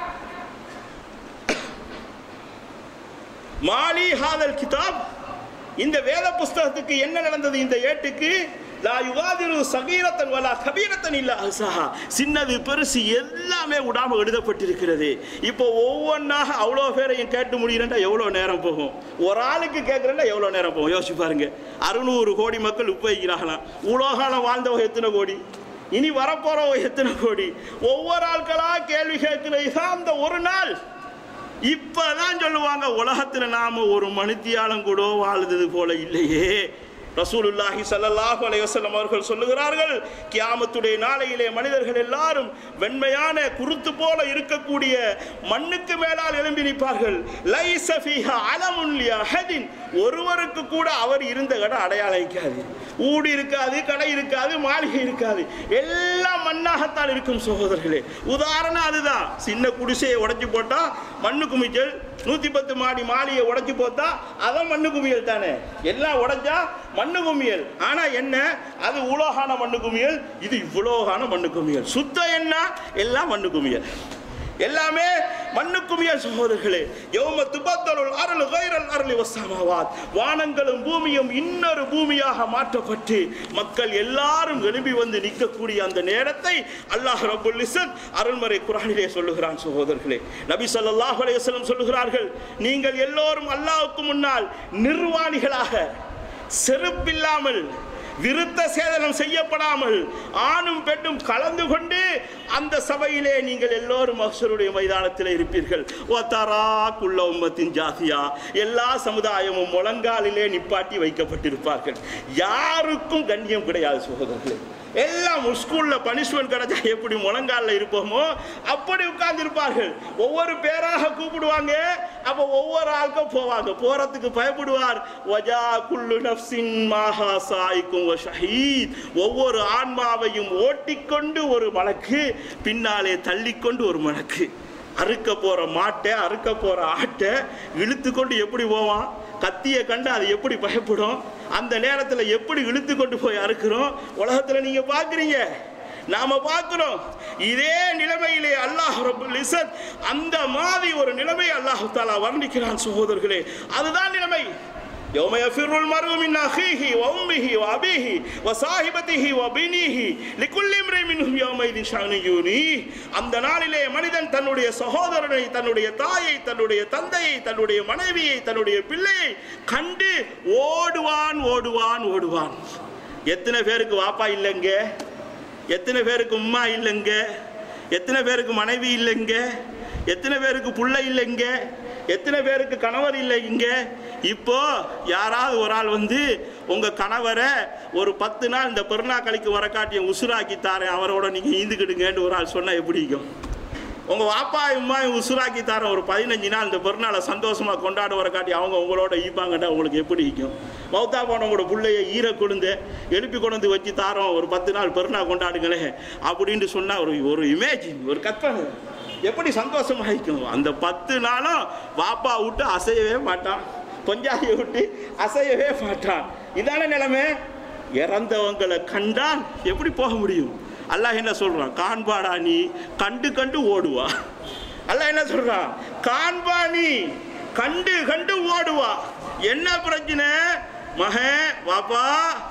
மாலி ஹாதல் கிதாப் இந்த வேத புஸ்தகத்துக்கு என்ன நடந்தது இந்த ஏட்டுக்கு லா யுகாதிரு சகீரத்தன் வலா கபீரத்தன் இல்ல அல்சஹா சின்னது பெருசு எல்லாமே விடாம எழுதப்பட்டிருக்கிறது இப்போ ஒவ்வொன்றாக அவ்வளோ பேரையும் கேட்டு முடிகிறேன்டா எவ்வளோ நேரம் போகும் ஒரு ஆளுக்கு கேட்குறேன்டா எவ்வளோ நேரம் போகும் யோசிச்சு பாருங்க அறுநூறு கோடி மக்கள் உபயோகிக்கிறாங்களாம் உலகாலம் வாழ்ந்தவங்க எத்தனை கோடி இனி வரப்போறவங்க எத்தனை கோடி ஒவ்வொரு ஆட்களா கேள்வி கேட்கிற இதான் அந்த ஒரு நாள் இப்பதான் சொல்லுவாங்க உலகத்துல நாம ஒரு மணித்தியாலம் கூட வாழுது போல இல்லையே ரசூலுல்லாஹி ஸல்லல்லாஹு அலைஹி வஸல்லம் அவர்கள் சொல்லுகிறார்கள் கியாமத்துடைய நாளையிலே மனிதர்கள் எல்லாரும் வெண்மையான குருத்து போல இருக்கக்கூடிய மண்ணுக்கு மேலால் எழும்பி நிற்பார்கள் லைஸ ஃபீஹா அலமுன் லி அஹதின் ஒருவருக்கு கூட அவர் இருந்த இடம் அடையாளம் இருக்காது ஊடு இருக்காது கடை இருக்காது மாளிகை இருக்காது எல்லாம் மண்ணாகத்தான் இருக்கும் சகோதரர்களே உதாரணம் அதுதான் சின்ன குடிசையை உடைச்சு போட்டா மண்ணு குமிச்சல் நூத்தி பத்து மாடி மாளிகையை உடைச்சு போட்டா அதான் மண்ணு குமியல் தானே எல்லாம் உடைச்சா மண்ணு குமியல் ஆனா என்ன அது உலோகான மண்ணு குமியல் இது இவ்வளோகான மண்ணு குமியல் சுத்தம் என்ன எல்லாம் மண்ணு குமியல் எல்லாமே மண்ணுக்குமிய சகோதரர்களே யௌம துபத்தலுல் அருள் கைரல் அருளி வசமாவாத் வானங்களும் பூமியும் இன்னொரு பூமியாக மாற்றப்பட்டு மக்கள் எல்லாரும் எழும்பி வந்து நிற்கக்கூடிய அந்த நேரத்தை அல்லாஹ் ரபுல் இஸ்ஸத் அருள்மறை குரானிலே சொல்லுகிறான் சகோதரர்களே நபி ஸல்லல்லாஹு அலைஹி வஸல்லம் சொல்லுகிறார்கள் நீங்கள் எல்லோரும் அல்லாஹ்வுக்கு முன்னால் நிர்வாணிகளாக செருப்பில்லாமல் விருத்த சேதனம் செய்யப்படாமல் ஆணும் பெண்ணும் கலந்து கொண்டு அந்த சபையிலே நீங்கள் எல்லோரும் மகசருடைய மைதானத்தில் இருப்பீர்கள் ஒத்தரா குள்ள உம்மத்தின் ஜாதியா எல்லா சமுதாயமும் முழங்காலிலே நிப்பாட்டி வைக்கப்பட்டிருப்பார்கள் யாருக்கும் கண்ணியம் கிடையாது சகோதரர்களே எல்லாம் ஸ்கூல்ல பனிஷ்மெண்ட் கிடைச்சா எப்படி முழங்காலில் இருப்போமோ அப்படி உட்கார்ந்து இருப்பார்கள் ஒவ்வொரு பேராக கூப்பிடுவாங்க அப்போ ஒவ்வொரு ஆளுக்கும் போவாங்க போறதுக்கு பயப்படுவார் வஜா குல்லு நஃப்சின் மாஹா சாய்க்கும் வ ஷஹீத் ஒவ்வொரு ஆன்மாவையும் ஓட்டிக்கொண்டு ஒரு மலக்கு பின்னாலே தள்ளிக்கொண்டு ஒரு மலக்கு அறுக்க போற மாட்டை அறுக்க போற ஆட்டை இழுத்து கொண்டு எப்படி போவான் கத்தியை கண்டு அது எப்படி பயப்படும் அந்த நேரத்தில் எப்படி இழுத்து கொண்டு போய் அறுக்கிறோம் உலகத்தில் நீங்க பார்க்குறீங்க நாம பார்க்கிறோம் இதே நிலைமையிலே அல்லாஹ் ரபுல் இசத் அந்த மாதிரி ஒரு நிலைமை அல்லாஹ் தாலா வர்ணிக்கிறான் சகோதரர்களே அதுதான் நிலைமை يوم يفر المرء من أخيه وأمه وأبيه وصاحبته وبنيه لكل امرئ منهم يومئذ شأن يغنيه அந்த நாளிலே மனிதன் தன்னுடைய சகோதரனை தன்னுடைய தாயை தன்னுடைய தந்தையை தன்னுடைய மனைவியை தன்னுடைய பிள்ளையை கண்டு ஓடுவான் ஓடுவான் ஓடுவான் எத்தனை பேருக்கு வாப்பா இல்லைங்க எத்தனை பேருக்கு உம்மா இல்லைங்க எத்தனை பேருக்கு மனைவி இல்லைங்க எத்தனை பேருக்கு புள்ள இல்லைங்க எத்தனை பேருக்கு கணவர் இல்லை இங்க இப்போ யாராவது ஒரு ஆள் வந்து உங்க கணவரை ஒரு பத்து நாள் இந்த பெருநாக்களுக்கு வர காட்டிய உசுராக்கி தாரேன் அவரோட நீங்க ஈந்துக்கிடுங்கன்னு ஒரு ஆள் சொன்னா எப்படி இருக்கும் உங்க வாப்பா இம்மா உசுராக்கி தரேன் ஒரு பதினஞ்சு நாள் இந்த பெருநாளை சந்தோஷமா கொண்டாட வர காட்டி அவங்க உங்களோட ஈப்பாங்கண்டா உங்களுக்கு எப்படி இருக்கும் மௌத்தா போனவங்களோட பிள்ளைய ஈர கொழுந்து எழுப்பி கொண்டு வந்து வச்சு தாரோம் ஒரு பத்து நாள் பெருநாள் கொண்டாடுங்களே அப்படின்னு சொன்னா ஒரு ஒரு இமேஜின் ஒரு கற்பனை எப்படி சந்தோஷமாயிக்கும் அந்த பத்து நாளும் வாப்பா விட்டு அசையவே மாட்டான் பொஞ்சாதியை விட்டு அசையவே மாட்டான் இதான நிலைமை இறந்தவங்களை கண்டால் எப்படி போக முடியும் அல்லாஹ் என்ன சொல்றான் காண்பாடா நீ கண்டு கண்டு ஓடுவா அல்லாஹ் என்ன சொல்றான் காண்பா நீ கண்டு கண்டு ஓடுவா என்ன பிரச்சனை மகன் வாப்பா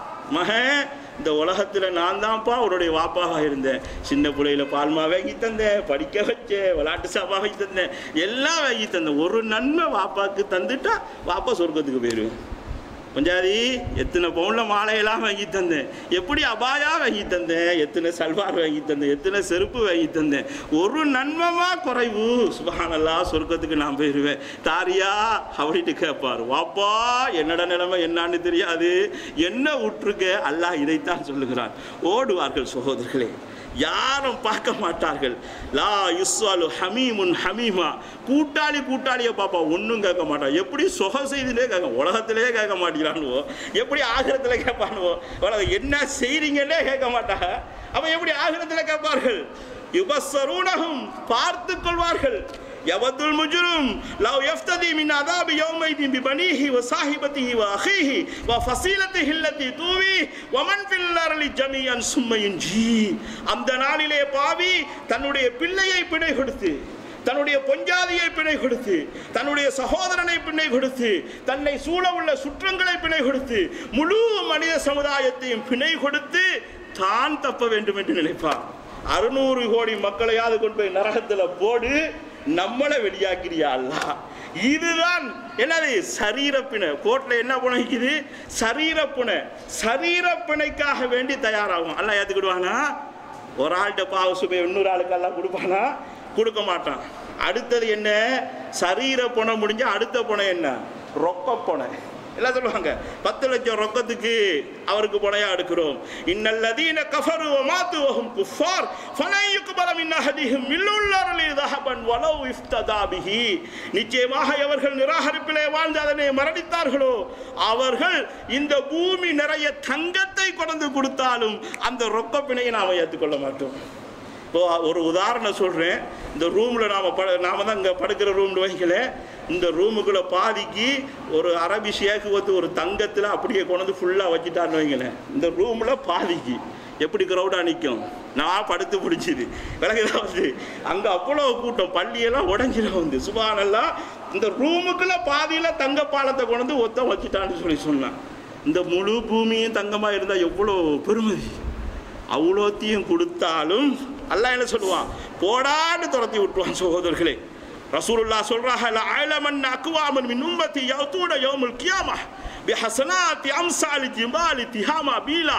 மகன் இந்த உலகத்தில் நான் தான்ப்பா அவருடைய வாப்பாக இருந்தேன் சின்ன பிள்ளையில பால்மா வாங்கி தந்தேன் படிக்க வச்சேன் விளையாட்டு சாப்பா வாங்கி தந்தேன் எல்லாம் வாங்கி தந்தேன் ஒரு நன்மை வாப்பாக்கு தந்துட்டா வாப்பா சொர்க்கத்துக்கு போயிடுவேன் பஞ்சாதி எத்தனை பவுன்ல மாலையெல்லாம் வாங்கி தந்தேன் எப்படி அபாயா வாங்கி தந்தேன் எத்தனை சல்வார் வாங்கி தந்தேன் எத்தனை செருப்பு வாங்கி தந்தேன் ஒரு நன்மமா குறைவு சுபஹானல்லா சொர்க்கத்துக்கு நான் போயிடுவேன் தாரியா அப்படின்ட்டு கேட்பார் வாப்பா என்னடா நிலைமை என்னான்னு தெரியாது என்ன விட்டுருக்க அல்லாஹ் இதைத்தான் சொல்லுகிறான் ஓடுவார்கள் சகோதரர்களே யாரும் பார்க்க மாட்டார்கள் லா யுஸ்வாலு ஹமீமுன் ஹமீமா கூட்டாளி கூட்டாளியை பாப்பா ஒன்றும் கேட்க மாட்டான் எப்படி சுக செய்திலே கேட்க உலகத்திலே கேட்க மாட்டேங்கிறானுவோ எப்படி ஆகிரத்தில் கேட்பானுவோ உலகம் என்ன செய்றீங்கன்னே கேட்க மாட்டாங்க அவன் எப்படி ஆகிரத்தில் கேட்பார்கள் யுபஸ்ஸரூனஹும் பார்த்து கொள்வார்கள் يود المجرم لو يفتدي من عذاب يومئذ ببنيه وصاحبته واخيه وفصيلته التي تؤويه ومن في الارض جميعا ثم ينجيه அந்த நாளிலே பாவி தன்னுடைய பிள்ளையை பிணை கொடுத்து தன்னுடைய பொஞ்சாதியை பிணை கொடுத்து தன்னுடைய சகோதரனை பிணை கொடுத்து தன்னை சூழ உள்ள சுற்றங்களை பிணை கொடுத்து முழு மனித சமுதாயத்தையும் பிணை கொடுத்து தான் தப்ப வேண்டும் என்று நினைப்பார் அறுநூறு கோடி மக்களையாவது கொண்டு போய் நரகத்துல போடு நம்மளை வெளியாக்கிறியா அல்லா இதுதான் என்னது சரீரப்பிணை கோர்ட்ல என்ன புனைக்குது சரீரப்பிணை சரீரப்பிணைக்காக வேண்டி தயாராகும் அல்ல ஏத்துக்கிடுவானா ஒரு ஆள்கிட்ட பாவ சுபை இன்னொரு ஆளுக்கு எல்லாம் கொடுப்பானா கொடுக்க மாட்டான் அடுத்தது என்ன சரீர பணம் முடிஞ்சா அடுத்த பணம் என்ன ரொக்க பணம் எல்லாம் சொல்லுவாங்க பத்து லட்சம் ரொக்கத்துக்கு அவருக்கு பணையா எடுக்கிறோம் இன்னல்லதீன கஃபரு மாத்துவஹும் குஃபார் ஃபலையுக்பல மின் அஹதிஹிம் மில்லுல்லர்லி தஹபன் வலவ் இஃப்ததா பிஹி நிச்சயமாக எவர்கள் நிராகரிப்பிலே வாழ்ந்து அதனை மரணித்தார்களோ அவர்கள் இந்த பூமி நிறைய தங்கத்தை கொண்டு கொடுத்தாலும் அந்த ரொக்க பிணையை நாம் ஏற்றுக்கொள்ள மாட்டோம் இப்போ ஒரு உதாரணம் சொல்கிறேன் இந்த ரூமில் நாம் பட நாம தான் இங்கே படுக்கிற ரூம்னு வைக்கல இந்த ரூமுக்குள்ளே பாதிக்கு ஒரு அரபி ஷேக்கு வந்து ஒரு தங்கத்தில் அப்படியே கொண்டு வந்து ஃபுல்லாக வச்சுட்டாருன்னு வைங்களேன் இந்த ரூமில் பாதிக்கு எப்படி க்ரௌடாக நிற்கும் நான் படுத்து பிடிச்சிது விலகுதான் வந்து அங்கே அவ்வளோ கூட்டம் பள்ளியெல்லாம் உடஞ்சிடும் வந்து சுபானெல்லாம் இந்த ரூமுக்குள்ளே பாதியில் தங்க பாலத்தை கொண்டு வந்து ஒத்தம் வச்சுட்டான்னு சொல்லி சொன்னான் இந்த முழு பூமியும் தங்கமாக இருந்தால் எவ்வளோ பெருமதி அவ்வளோத்தையும் கொடுத்தாலும் அல்லாஹ் என்ன சொல்லுவான் போடான்னு துரத்தி விட்டுருவான் சகோதரர்களே ரசூலுல்லாஹ் சொல்றாங்க லா அலமன் அக்வாமன் மின் உம்மத்தி யௌதூன யௌமுல் கியாமா பிஹஸனாத்தி அம்சாலி ஜிமாலி திஹாமா பீலா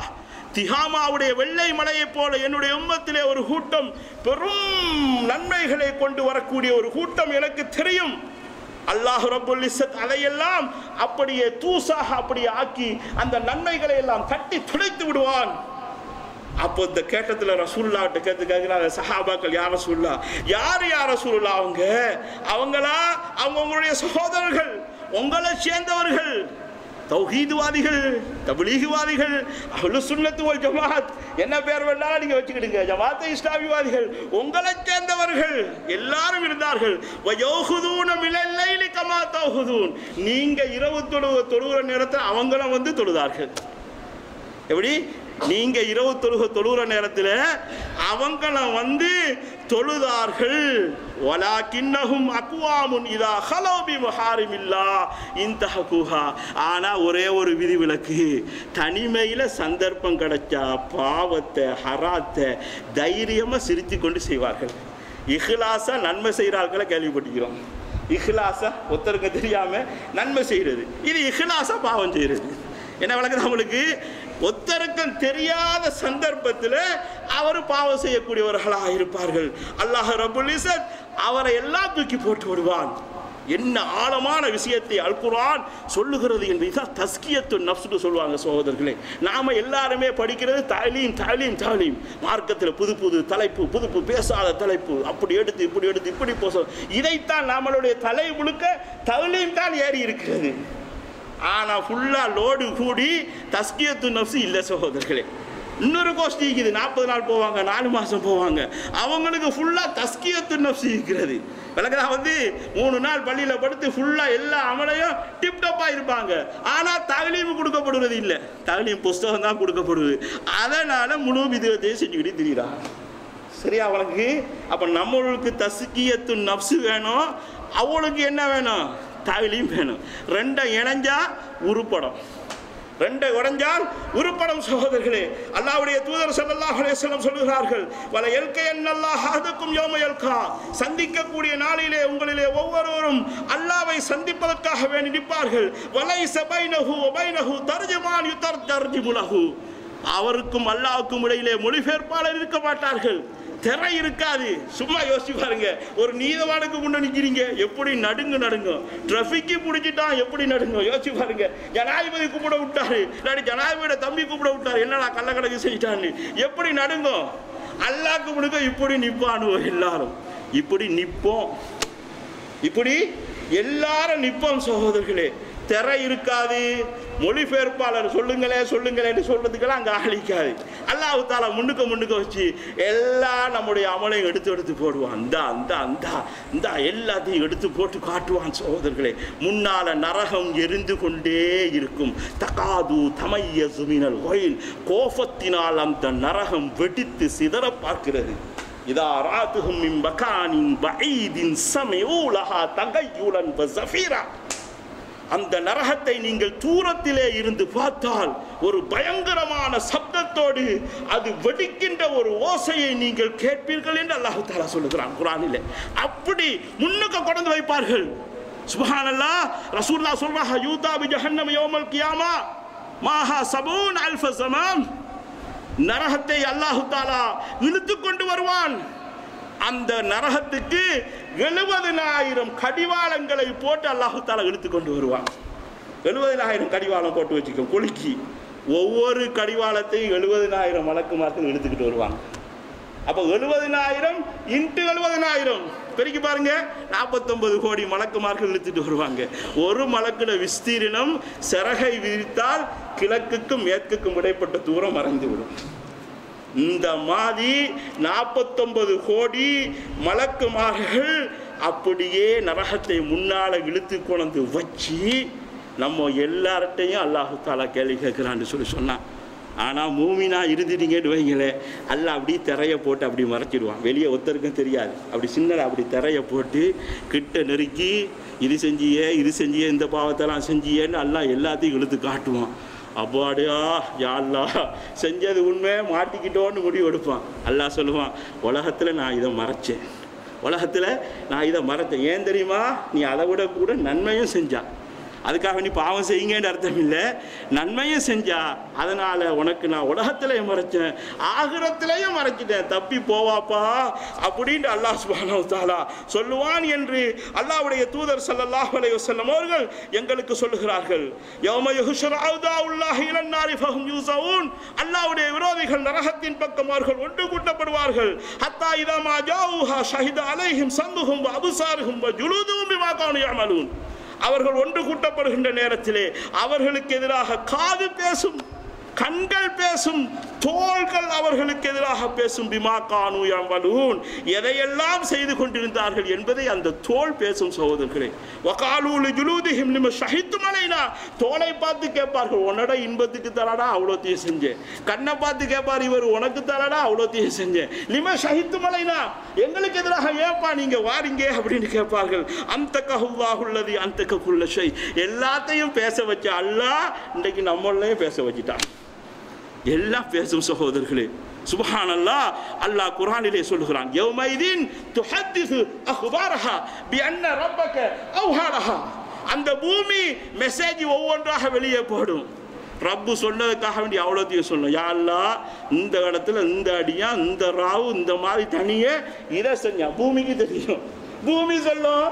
திஹாமாவுடைய வெள்ளை மலையைப் போல என்னுடைய உம்மத்திலே ஒரு கூட்டம் பெரும் நன்மைகளை கொண்டு வரக்கூடிய ஒரு கூட்டம் எனக்கு தெரியும் அல்லாஹ் ரப்புல் இஸ்ஸத் அதையெல்லாம் அப்படியே தூசாக அப்படியே ஆக்கி அந்த நன்மைகளை எல்லாம் தட்டி துடைத்து விடுவான் அப்போ இந்த கேட்டத்துல ரசூல்லாட்ட கேட்டு கேட்கிறாங்க சஹாபாக்கள் யார் ரசூல்லா யார் யார் ரசூல்லா அவங்க அவங்களா அவங்க உங்களுடைய சகோதரர்கள் உங்களை சேர்ந்தவர்கள் தௌஹீதுவாதிகள் தபலீகுவாதிகள் அவ்வளோ சுன்னத்து வல் ஜமாத் என்ன பேர் வேணாலும் நீங்க வச்சுக்கிடுங்க ஜமாத் இஸ்லாமிவாதிகள் உங்களை சேர்ந்தவர்கள் எல்லாரும் இருந்தார்கள் வயோகுதூன மிலல்லைலி கமா தௌஹுதூன் நீங்க இரவு தொழுவ தொழுகிற நேரத்தில் அவங்களும் வந்து தொழுதார்கள் எப்படி நீங்க இரவு தொழுக தொழுகிற நேரத்தில் அவங்கள வந்து தொழுதார்கள் வலாக்கின்னஹும் அக்வாமுன் இதா ஹலோபி மஹாரிமில்லா இந்தஹகுஹா ஆனா ஒரே ஒரு விதிவிலக்கு தனிமையில சந்தர்ப்பம் கிடைச்சா பாவத்தை ஹராத்தை தைரியமா சிரித்து கொண்டு செய்வார்கள் இஹ்லாசா நன்மை செய்கிற ஆட்களை கேள்விப்பட்டிருக்கிறோம் இஹ்லாசா ஒருத்தருக்கு தெரியாம நன்மை செய்யறது இது இஹ்லாசா பாவம் செய்யறது என்ன விளக்குது அவங்களுக்கு ஒத்தருக்கும் தெரியாத சந்தர்ப்பத்தில் அவர் பாவம் செய்யக்கூடியவர்களாக இருப்பார்கள் அல்லாஹ் ரபுல் இஸத் அவரை எல்லாம் தூக்கி போட்டு விடுவான் என்ன ஆழமான விஷயத்தை அல்குரான் சொல்லுகிறது என்பதுதான் தஸ்கியத்து நப்சுன்னு சொல்லுவாங்க சகோதரர்களே நாம எல்லாருமே படிக்கிறது தாலீம் தாலீம் தாலீம் மார்க்கத்தில் புது புது தலைப்பு புது புது பேசாத தலைப்பு அப்படி எடுத்து இப்படி எடுத்து இப்படி போச இதைத்தான் நம்மளுடைய தலை முழுக்க தலீம் தான் ஏறி இருக்கிறது ஆனால் ஃபுல்லாக லோடு கூடி தஸ்கியத்து நப்சு இல்லை சகோதரர்களே இன்னொரு கோஷ்டி இருக்குது நாற்பது நாள் போவாங்க நாலு மாதம் போவாங்க அவங்களுக்கு ஃபுல்லாக தஸ்கியத்து நப்சு இருக்கிறது விளக்குதா வந்து மூணு நாள் பள்ளியில் படுத்து ஃபுல்லாக எல்லா அமலையும் டிப்டப்பாக இருப்பாங்க ஆனால் தகலீம் கொடுக்கப்படுவது இல்லை தகலீம் புஸ்தகம் தான் கொடுக்கப்படுது அதனால் முழு விதத்தையும் செஞ்சுக்கிட்டு திரிகிறான் சரியா அவளுக்கு அப்போ நம்மளுக்கு தஸ்கியத்து நப்சு வேணும் அவளுக்கு என்ன வேணும் தாவிலையும் வேணும் ரெண்டை இணைஞ்சா உருப்படம் ரெண்டை உடைஞ்சால் உருப்படம் சகோதரர்களே அல்லாஹ்வுடைய தூதர் ஸல்லல்லாஹு அலைஹி வஸல்லம் சொல்கிறார்கள் வல எல்கை அன்னல்லாஹ் அஹதக்கும் யௌம யல்கா சந்திக்கக்கூடிய நாளிலே உங்களிலே ஒவ்வொருவரும் அல்லாஹ்வை சந்திப்பதற்காக வேண்டி நிற்பார்கள் வலைஸ பைனஹு வ பைனஹு தர்ஜமான் யுதர் தர்ஜிமுலஹு அவருக்கும் அல்லாஹ்வுக்கும் இடையிலே மொழிபெயர்ப்பாளர் இருக்க மாட்டார்கள் திரை இருக்காது சும்மா யோசிச்சு பாருங்க ஒரு நீதவானுக்கு முன்ன நிற்கிறீங்க எப்படி நடுங்கு நடுங்கும் டிராஃபிக்கு பிடிச்சிட்டான் எப்படி நடுங்கும் யோசிச்சு பாருங்க ஜனாதிபதி கூப்பிட விட்டாரு இல்லாட்டி ஜனாதிபதியோட தம்பி கூப்பிட விட்டாரு என்னடா கள்ளக்கணக்கு செஞ்சிட்டான்னு எப்படி நடுங்கும் அல்லாக்கு முழுக்க இப்படி நிப்பானுவோ எல்லாரும் இப்படி நிப்போம் இப்படி எல்லாரும் நிப்போம் சகோதரர்களே திரை இருக்காது மொழிபெயர்ப்பாளர் சொல்லுங்களே சொல்லுங்களேன்னு சொல்றதுக்கெல்லாம் அங்கே ஆளிக்காது அல்லாஹ் தாலா முன்னுக்க முன்னுக்க வச்சு எல்லாம் நம்முடைய அமலையும் எடுத்து எடுத்து போடுவான் அந்த அந்த அந்த இந்த எல்லாத்தையும் எடுத்து போட்டு காட்டுவான் சகோதரர்களே முன்னால நரகம் எரிந்து கொண்டே இருக்கும் தகாது தமைய சுமினல் கோயில் கோபத்தினால் அந்த நரகம் வெடித்து சிதற பார்க்கிறது இதா ராத்துகும் மின் பகானின் பஈதின் சமயூலஹா தகையுலன் வஸஃபீரா அந்த நரகத்தை நீங்கள் தூரத்திலே இருந்து பார்த்தால் ஒரு பயங்கரமான சப்தத்தோடு அது வெடிக்கின்ற ஒரு ஓசையை நீங்கள் கேட்பீர்கள் என்று அல்லாஹு தாலா சொல்லுகிறான் குரானிலே அப்படி முன்னுக்கு கொண்டு வைப்பார்கள் சுபஹானல்லா ரசூல்லா சொல்றாஹ யூதா பி ஜஹன்னம யௌமல் கியாமா மாஹா சபூன் அல்ஃப ஸமாம் நரகத்தை அல்லாஹு தாலா இழுத்து கொண்டு வருவான் அந்த நரகத்துக்கு எழுபதினாயிரம் கடிவாளங்களை போட்டு அல்லாஹு தாலா இழுத்து கொண்டு வருவான் எழுபதினாயிரம் கடிவாளம் போட்டு வச்சுக்கோ குலுக்கி ஒவ்வொரு கடிவாளத்தையும் எழுபதினாயிரம் வழக்குமார்கள் இழுத்துக்கிட்டு வருவாங்க அப்போ எழுபதினாயிரம் இன்ட்டு எழுபதினாயிரம் பெருக்கி பாருங்க நாற்பத்தொன்பது கோடி மலக்குமார்கள் இழுத்துட்டு வருவாங்க ஒரு மலக்குட விஸ்தீரணம் சிறகை விரித்தால் கிழக்குக்கும் மேற்குக்கும் இடைப்பட்ட தூரம் மறைந்து விடும் இந்த மாதிரி நாற்பத்தொன்பது கோடி மலக்குமார்கள் அப்படியே நரகத்தை முன்னால இழுத்து கொண்டு வச்சு நம்ம எல்லார்ட்டையும் அல்லாஹு தாலா கேள்வி கேட்குறான்னு சொல்லி சொன்னான் ஆனால் மூமினா இருந்துட்டீங்கன்னு வைங்களேன் அல்லாஹ் அப்படி திரைய போட்டு அப்படி மறைச்சிடுவான் வெளியே ஒருத்தருக்கும் தெரியாது அப்படி சின்னதாக அப்படி திரைய போட்டு கிட்ட நெருக்கி இது செஞ்சியே இது செஞ்சியே இந்த பாவத்தெல்லாம் செஞ்சியேன்னு அல்லாஹ் எல்லாத்தையும் இழுத்து காட்டுவான் அப்பாடியா யா அல்லாஹ் செஞ்சது உண்மை மாட்டிக்கிட்டோன்னு முடிவு எடுப்பான் அல்லாஹ் சொல்லுவான் உலகத்தில் நான் இதை மறைச்சேன் உலகத்தில் நான் இதை மறைச்சேன் ஏன் தெரியுமா நீ அதை விட கூட நன்மையும் செஞ்சா அதுக்காக நீ பாவம் செய்யுங்கன்னு அர்த்தம் இல்லை நன்மையும் செஞ்சா அதனால உனக்கு நான் உலகத்திலையும் மறைச்சேன் ஆகிரத்திலையும் மறைச்சிட்டேன் தப்பி போவாப்பா அப்படின்னு அல்லாஹ் சுப்ஹானஹு தாலா சொல்லுவான் என்று அல்லாஹ்வுடைய தூதர் ஸல்லல்லாஹு அலைஹி வஸல்லம் அவர்கள் எங்களுக்கு சொல்லுகிறார்கள் யௌம யுஹ்ஷர் அவுதாஉல்லாஹி இலன் நாரி ஃபஹும் யூஸவுன் அல்லாஹ்வுடைய விரோதிகள் நரகத்தின் பக்கம் அவர்கள் ஒன்று கூட்டப்படுவார்கள் ஹத்தா இதா மா ஜாவுஹா ஷஹித அலைஹிம் சம்முஹும் வ அப்சாருஹும் வ ஜுலூதுஹும் பிமா கானு யஅமலூன் அவர்கள் ஒன்று கூட்டப்படுகின்ற நேரத்திலே அவர்களுக்கு எதிராக காது பேசும் கண்கள் பேசும் தோள்கள் அவர்களுக்கு எதிராக பேசும் பிமா கானு யமலூன் எதையெல்லாம் செய்து கொண்டிருந்தார்கள் என்பதை அந்த தோல் பேசும் சகோதரர்களே வகாலூலு ஜுலூதிஹிம் லிம ஷஹித்தும் அலைனா தோலை பார்த்து கேட்பார்கள் உன்னோட இன்பத்துக்கு தரடா அவ்வளோத்தையும் செஞ்சேன் கண்ணை பார்த்து கேட்பார் இவர் உனக்கு தரடா அவ்வளோத்தையும் செஞ்சேன் லிம ஷஹித்தும் அலைனா எங்களுக்கு எதிராக ஏப்பா நீங்க வாரீங்க அப்படின்னு கேட்பார்கள் அந்த கஹுல்லாஹுல்லதி அந்த ககுல்ல ஷை எல்லாத்தையும் பேச வச்ச அல்லாஹ் இன்றைக்கு நம்மளையும் பேச வச்சிட்டான் எல்லாம் பேசும் சகோதரர்களே சுபஹானல்லாஹ் அல்லாஹ் குர்ஆனிலே சொல்கிறான் யௌமைதீன் துஹத்திஸு அஹ்பாரஹா பிஅன்ன ரப்பக அவ்ஹாலஹா அந்த பூமி மெசேஜ் ஒவ்வொன்றாக வெளியே போடும் ரப்பு சொன்னதுக்காக வேண்டி அவ்வளோத்தையும் சொல்லணும் யா அல்லாஹ் இந்த இடத்துல இந்த அடியா இந்த ராவு இந்த மாதிரி தனியே இதை செஞ்சான் பூமிக்கு தெரியும் பூமி சொல்லும்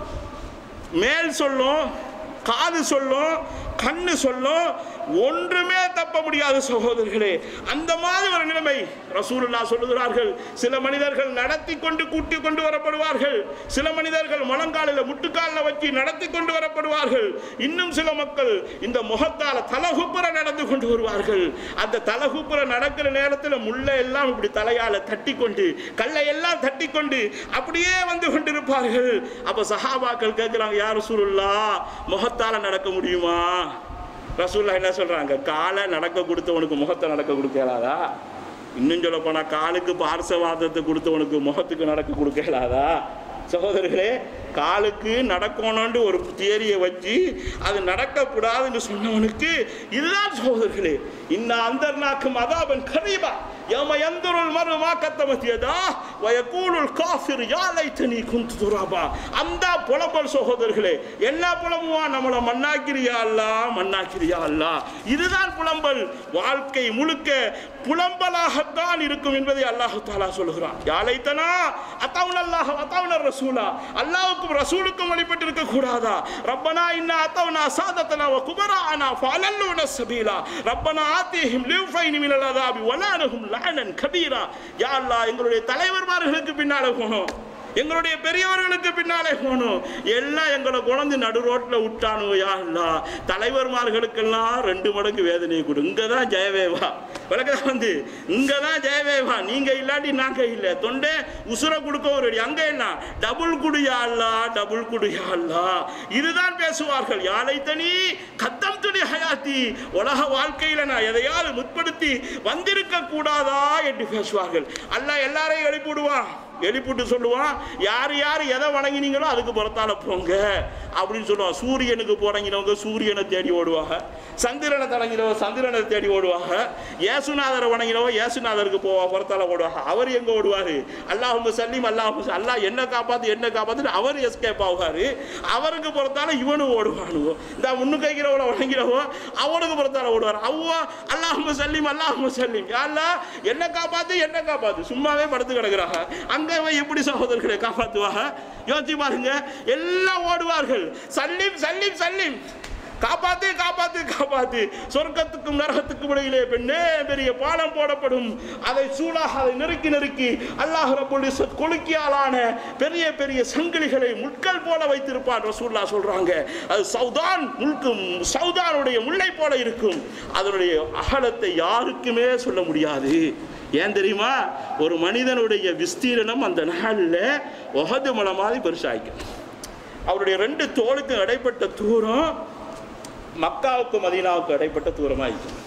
மேல் சொல்லும் காது சொல்லும் கண்ணு சொல்லும் ஒன்றுமே தப்ப முடியாது சகோதரர்களே அந்த மாதிரி ஒரு நிலைமை ரசூலுல்லா சொல்லுகிறார்கள் சில மனிதர்கள் நடத்தி கொண்டு கூட்டி கொண்டு வரப்படுவார்கள் சில மனிதர்கள் முழங்காலில் முட்டுக்காலில் வச்சு நடத்தி கொண்டு வரப்படுவார்கள் இன்னும் சில மக்கள் இந்த முகத்தால தலகுப்புற நடந்து கொண்டு வருவார்கள் அந்த தலகுப்புற நடக்கிற நேரத்தில் முல்லை எல்லாம் இப்படி தலையால தட்டி கொண்டு கல்லை எல்லாம் தட்டி கொண்டு அப்படியே வந்து கொண்டிருப்பார்கள் அப்ப சஹாபாக்கள் கேட்கிறாங்க யார் ரசூலுல்லா முகத்தால நடக்க முடியுமா ரசூல்லா என்ன சொல்றாங்க காலை நடக்க கொடுத்தவனுக்கு முகத்தை நடக்க கொடுக்கலாதா இன்னும் சொல்ல போனா காலுக்கு பார்சவாதத்தை கொடுத்தவனுக்கு முகத்துக்கு நடக்க கொடுக்கலாதா சகோதரர்களே காலுக்கு நடக்கணும்னு ஒரு தியரியை வச்சு அது நடக்கக்கூடாதுன்னு சொன்னவனுக்கு இதுதான் சகோதரர்களே இன்ன அந்தர்நாக்கு மதாபன் கரீபா யம யந்தருல் மரு மா கத்தமத் யதா வயகூலுல் காஃபிர் யா லைத்தனி குந்து துராபா அந்த புலம்பல் சகோதரர்களே எல்லா புலம்புவா நம்மளை மண்ணாக்கிறியா அல்லா மண்ணாக்கிறியா அல்லா இதுதான் புலம்பல் வாழ்க்கை முழுக்க புலம்பலாகத்தான் இருக்கும் என்பதை அல்லாஹு தாலா சொல்லுகிறான் யா லைத்தனா அத்தவுன் அல்லாஹ் அத்தவுன் ரசூலா அல்லாஹ்வுக்கும் ரசூலுக்கும் வழிபட்டு இருக்க கூடாதா ரப்பனா இன்னா அத்தவுனா சாதத்தனா வ குபரானா ஃபஅலல்லுன சபீலா ரப்பனா ஆத்திஹிம் லிஃபைன் மினல் அதாபி வலானஹும் லஅனன் கபீரா யா அல்லாஹ் எங்களுடைய தலைவர்மார்களுக்கு பின்னால போனோம் எங்களுடைய பெரியவர்களுக்கு பின்னாலே போகணும் எல்லாம் எங்களை குழந்தை நடு ரோட்டில் விட்டானோ யா அல்லா தலைவர்மார்களுக்கெல்லாம் ரெண்டு மடங்கு வேதனையை கொடு இங்கே தான் ஜெயவேவா விளக்கதான் வந்து இங்கே தான் ஜெயவேவா நீங்கள் இல்லாட்டி நாங்கள் இல்லை தொண்டை உசுரை கொடுக்க ஒரு அடி அங்கே என்ன டபுள் குடியா அல்லா டபுள் குடியா அல்லா இதுதான் பேசுவார்கள் யாழை தனி கத்தம் துணி ஹயாத்தி உலக வாழ்க்கையில் நான் எதையாவது முற்படுத்தி வந்திருக்க கூடாதா என்று பேசுவார்கள் அல்லாஹ் எல்லாரையும் எழுப்பிவிடுவான் எழுப்பிட்டு சொல்லுவான் யார் யார் எதை வணங்கினீங்களோ அதுக்கு புறத்தால போங்க அப்படின்னு சொல்லுவான் சூரியனுக்கு போறங்கினவங்க சூரியனை தேடி ஓடுவாங்க சந்திரனை தடங்கினவங்க சந்திரனை தேடி ஓடுவாங்க ஏசுநாதரை வணங்கினவங்க ஏசுநாதருக்கு போவா புறத்தால ஓடுவாங்க அவர் எங்க ஓடுவாரு அல்லாஹும் சல்லிம் அல்லாஹும் அல்லாஹ் என்ன காப்பாத்து என்ன காப்பாத்து அவர் எஸ்கேப் ஆகுவாரு அவருக்கு புறத்தால இவனும் ஓடுவானுவோ இந்த முன்னு கைக்கிறவளை வணங்கிறவோ அவனுக்கு புறத்தால ஓடுவார் அவ்வா அல்லாஹும் சல்லிம் அல்லாஹும் சல்லிம் அல்லா என்ன காப்பாத்து என்ன காப்பாத்து சும்மாவே படுத்து கிடக்குறாங்க அங்க போய் எப்படி சகோதரர்களை காப்பாத்துவாங்க யோசிச்சு பாருங்க எல்லாம் ஓடுவார்கள் சல்லிம் சல்லிம் சல்லிம் காப்பாத்து காப்பாத்து காப்பாத்து சொர்க்கத்துக்கும் நரகத்துக்கும் இடையிலே பெண்ணே பெரிய பாலம் போடப்படும் அதை சூழாக அதை நெருக்கி நெருக்கி அல்லாஹ் ரபுல் இஸ்ஸத் கொலுக்கியாலான பெரிய பெரிய சங்கிலிகளை முட்கள் போல வைத்திருப்பான் ரசூல்லா சொல்றாங்க அது சௌதான் முழுக்கு சௌதானுடைய முல்லை போல இருக்கும் அதனுடைய அகலத்தை யாருக்குமே சொல்ல முடியாது ஏன் தெரியுமா ஒரு மனிதனுடைய விஸ்தீரணம் அந்த நாளில் ஒகது மலை மாதிரி பெருசாகிக்கும் அவருடைய ரெண்டு தோளுக்கும் இடைப்பட்ட தூரம் மக்காவுக்கும் மதீனாவுக்கும் இடைப்பட்ட தூரமாக இருக்கும்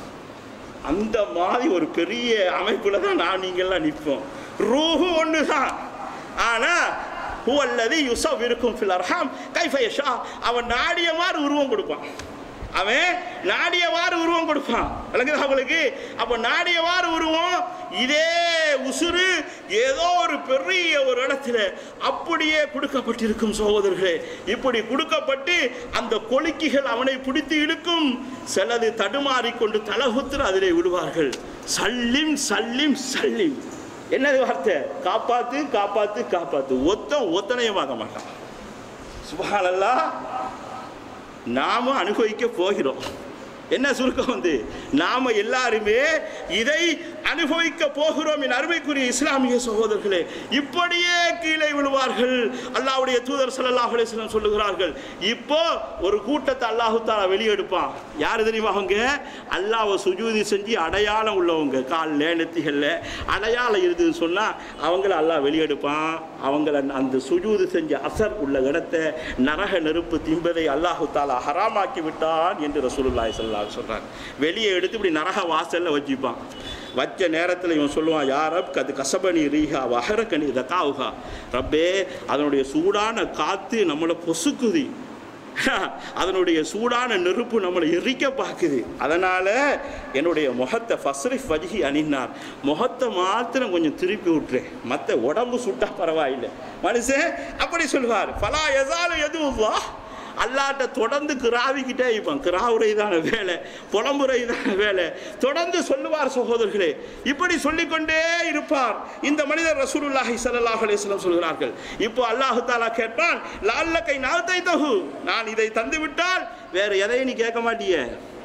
அந்த மாதிரி ஒரு பெரிய அமைப்பில் தான் நான் நீங்கள்லாம் நிற்போம் ரூஹு ஒன்று தான் ஆனால் ஹுவல்லதி யுசவ் இருக்கும் ஃபில் அர்ஹாம் கைஃபயஷா அவன் நாடிய மாதிரி உருவம் கொடுப்பான் அவன் நாடியவாறு உருவம் கொடுப்பான் விளங்குதா உங்களுக்கு அப்போ நாடியவாறு உருவம் இதே உசுறு ஏதோ ஒரு பெரிய ஒரு இடத்துல அப்படியே கொடுக்கப்பட்டிருக்கும் சகோதரர்களே இப்படி கொடுக்கப்பட்டு அந்த கொலுக்கிகள் அவனை பிடித்து இழுக்கும் சிலது தடுமாறிக்கொண்டு தலகுத்துற அதிலே விடுவார்கள் சல்லிம் சல்லிம் சல்லிம் என்னது வார்த்தை காப்பாத்து காப்பாத்து காப்பாத்து ஒத்தம் ஒத்தனையும் பார்க்க மாட்டான் சுபஹானல்லா நாம அனுபவிக்க போகிறோம் என்ன சுருக்கம் வந்து நாம எல்லாருமே இதை அனுபவிக்க போகிறோம் என் அருமைக்குரிய இஸ்லாமிய சகோதரர்களே இப்படியே கீழே விழுவார்கள் அல்லாஹ்வுடைய தூதர் ஸல்லல்லாஹு அலைஹி வஸல்லம் சொல்லுகிறார்கள் இப்போ ஒரு கூட்டத்தை அல்லாஹு தாலா வெளியெடுப்பான் யார் தெரியுமா அவங்க அல்லாஹ்வை சுஜூதி செஞ்சு அடையாளம் உள்ளவங்க காலில் நெத்திகளில் அடையாளம் இருக்குதுன்னு சொன்னால் அவங்கள அல்லாஹ் வெளியெடுப்பான் அவங்கள அந்த சுஜூது செஞ்ச அசர் உள்ள இடத்தை நரக நெருப்பு திம்பதை அல்லாஹு தாலா ஹராமாக்கி விட்டான் என்று ரசூலுல்லாஹி ஸல்லல்லாஹு அலைஹி சொல்றாங்க வெளியே எடுத்து இப்படி நரக வாசல்ல வச்சுப்பான் வச்ச நேரத்தில் இவன் சொல்லுவான் யாரப் கது கசபனி ரீஹா வஹரக்கனி தகாவுகா ரப்பே அதனுடைய சூடான காத்து நம்மளை பொசுக்குது அதனுடைய சூடான நெருப்பு நம்மளை எரிக்க பார்க்குது அதனால் என்னுடைய முகத்தை ஃபஸ்ரிஃப் வஜிஹி அணினார் முகத்தை மாத்திரம் கொஞ்சம் திருப்பி விட்டுறேன் மற்ற உடம்பு சுட்டா பரவாயில்லை மனுஷன் அப்படி சொல்லுவார் ஃபலா எதாலும் எதுவா அல்லாட்ட தொடர்ந்து கிராவிக்கிட்டே இருப்பான் கிராவுரை தான வேலை புலம்புரை தான வேலை தொடர்ந்து சொல்லுவார் சகோதரர்களே இப்படி சொல்லிக்கொண்டே இருப்பார் இந்த மனிதர் ரசூலுல்லாஹி ஸல்லல்லாஹு அலைஹி வஸல்லம் சொல்கிறார்கள் இப்போ அல்லாஹு தாலா கேட்பான் லால்லக்கை நாத்தை தகு நான் இதை தந்து விட்டால் வேற எதையும் நீ கேட்க மாட்டியே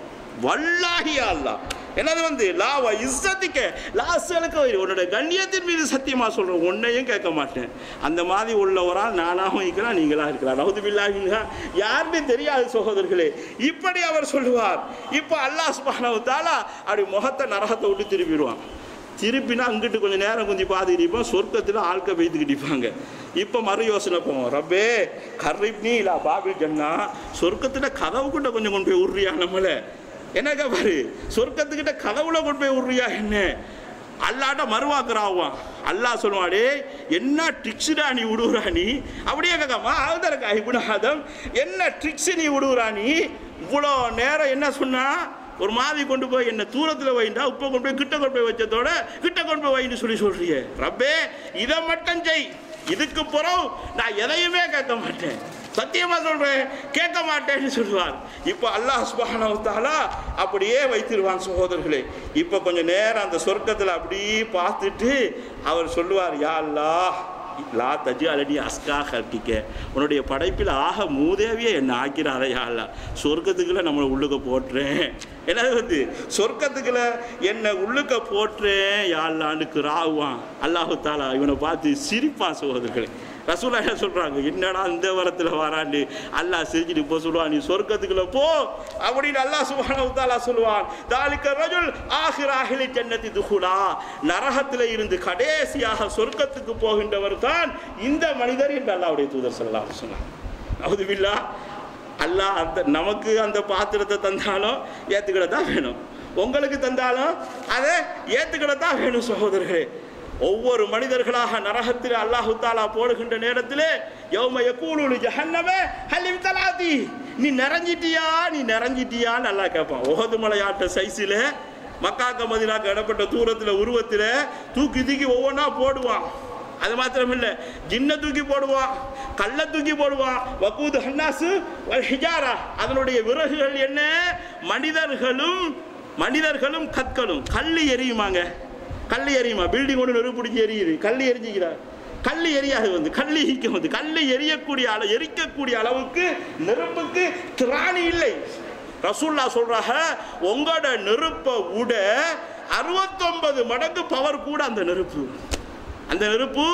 வல்லாஹியா அல்லாஹ் என்னது வந்து லாவா இஸ்ஸத்திக்க லாஸ்களுக்கு உன்னோட கண்ணியத்தின் மீது சத்தியமா சொல்றேன் உன்னையும் கேட்க மாட்டேன் அந்த மாதிரி உள்ளவரா நானாகவும் இருக்கிறான் நீங்களா இருக்கிறார் ரவுது பில்லாஹிங்க யாருன்னு தெரியாது சகோதரர்களே இப்படி அவர் சொல்லுவார் இப்போ அல்லாஹ் சுப்ஹானஹு தாலா அப்படி முகத்தை நரகத்தை விட்டு திருப்பிடுவான் திருப்பினா அங்கிட்டு கொஞ்சம் நேரம் கொஞ்சம் பாதுகிட்டிப்போம் சொர்க்கத்தில் ஆட்க வைத்துக்கிட்டிப்பாங்க இப்போ மறு யோசனை போவோம் ரப்பே கர்ரிப்னி இல்லா பாபில் ஜன்னா சொர்க்கத்தில் கதவு கிட்ட கொஞ்சம் கொண்டு போய் உருறியா நம்மளை என்னக்கா பாரு சொர்க்கத்துக்கிட்ட கதவுல கொண்டு போய் விடுறியா என்ன அல்லாட்ட மறுவாக்குறாவான் அல்லாஹ் சொல்லுவான் டே என்ன ட்ரிக்ஸுடா நீ விடுறா நீ அப்படியே கேட்காமா ஆகுதரக்கா இபுனாதம் என்ன ட்ரிக்ஸ் நீ விடுறா நீ இவ்வளோ நேரம் என்ன சொன்னா ஒரு மாதிரி கொண்டு போய் என்ன தூரத்தில் வைண்டா உப்பை கொண்டு போய் கிட்ட கொண்டு போய் வச்சதோட கிட்ட கொண்டு போய் வைன்னு சொல்லி சொல்றியே ரப்பே இதை மட்டும் செய் இதுக்கு புறம் நான் எதையுமே கேட்க மாட்டேன் சத்தியமா சொல்றேன் கேட்க மாட்டேன்னு சொல்லுவார் இப்போ அல்லாஹ் சுப்ஹானஹு தஆலா அப்படியே வைத்திருவான் சகோதரர்களே இப்போ கொஞ்சம் நேரம் அந்த சொர்க்கத்தில் அப்படியே பார்த்துட்டு அவர் சொல்லுவார் யா அல்லாஹ் லா தஜி அலடி அஸ்கா ஹர்கிக்க உன்னுடைய படைப்பில் ஆக மூதேவியே என்ன ஆக்கிறாரே யா அல்லா சொர்க்கத்துக்குள்ள நம்மளை உள்ளுக்க போட்டுறேன் என்னது வந்து சொர்க்கத்துக்குள்ள என்னை உள்ளுக்க போட்டுறேன் யா அல்லான்னு ராகுவான் அல்லாஹு தாலா இவனை பார்த்து சிரிப்பான் சகோதரர்களே ரசூலா என்ன சொல்றாங்க என்னடா இந்த வரத்துல வரான்னு அல்லாஹ் சிரிச்சிட்டு போ சொல்லுவான் நீ சொர்க்கத்துக்குள்ள போ அப்படின்னு அல்லாஹ் சுப்ஹானஹு தஆலா சொல்லுவான் தாலிக ரஜுல் ஆஹிர் ஆஹிலி ஜன்னதி துகுலா நரகத்தில் இருந்து கடைசியாக சொர்க்கத்துக்கு போகின்றவர் தான் இந்த மனிதர் என்று அல்லாஹ்வுடைய தூதர் ஸல்லல்லாஹு அலைஹி வஸல்லம் அவுது பில்லா அல்லாஹ் அந்த நமக்கு அந்த பாத்திரத்தை தந்தாலும் ஏத்துக்கிட தான் வேணும் உங்களுக்கு தந்தாலும் அதை ஏத்துக்கிட தான் வேணும் சகோதரர்களே ஒவ்வொரு மனிதர்களாக நரகத்தில் அல்லாஹு தாலா போடுகின்ற நேரத்திலே யௌம யகூலுலு ஜஹன்னமே ஹலிம் தலாதி நீ நிறைஞ்சிட்டியா நீ நிறைஞ்சிட்டியான்னு நல்லா கேட்பான் ஒஹது மலையாட்ட சைஸில் மக்காக்க மதினாக்கு இடப்பட்ட தூரத்தில் உருவத்தில் தூக்கி தூக்கி ஒவ்வொன்றா போடுவான் அது மாத்திரம் இல்லை ஜின்ன தூக்கி போடுவான் கல்ல தூக்கி போடுவான் வக்கூது ஹன்னாசு வல் ஹிஜாரா அதனுடைய விறகுகள் என்ன மனிதர்களும் மனிதர்களும் கற்களும் கல் எரியுமாங்க கல் எரியுமா பில்டிங் ஒன்று நெருப்பு பிடிச்சி எரியுது கல் எரிஞ்சிக்கிறார் கல் எரியாது வந்து கல் எரிக்க வந்து கல் எரியக்கூடிய அளவு எரிக்கக்கூடிய அளவுக்கு நெருப்புக்கு திராணி இல்லை ரசூல்லா சொல்றாங்க உங்களோட நெருப்பை விட அறுபத்தொன்பது மடங்கு பவர் கூட அந்த நெருப்பு அந்த நெருப்பு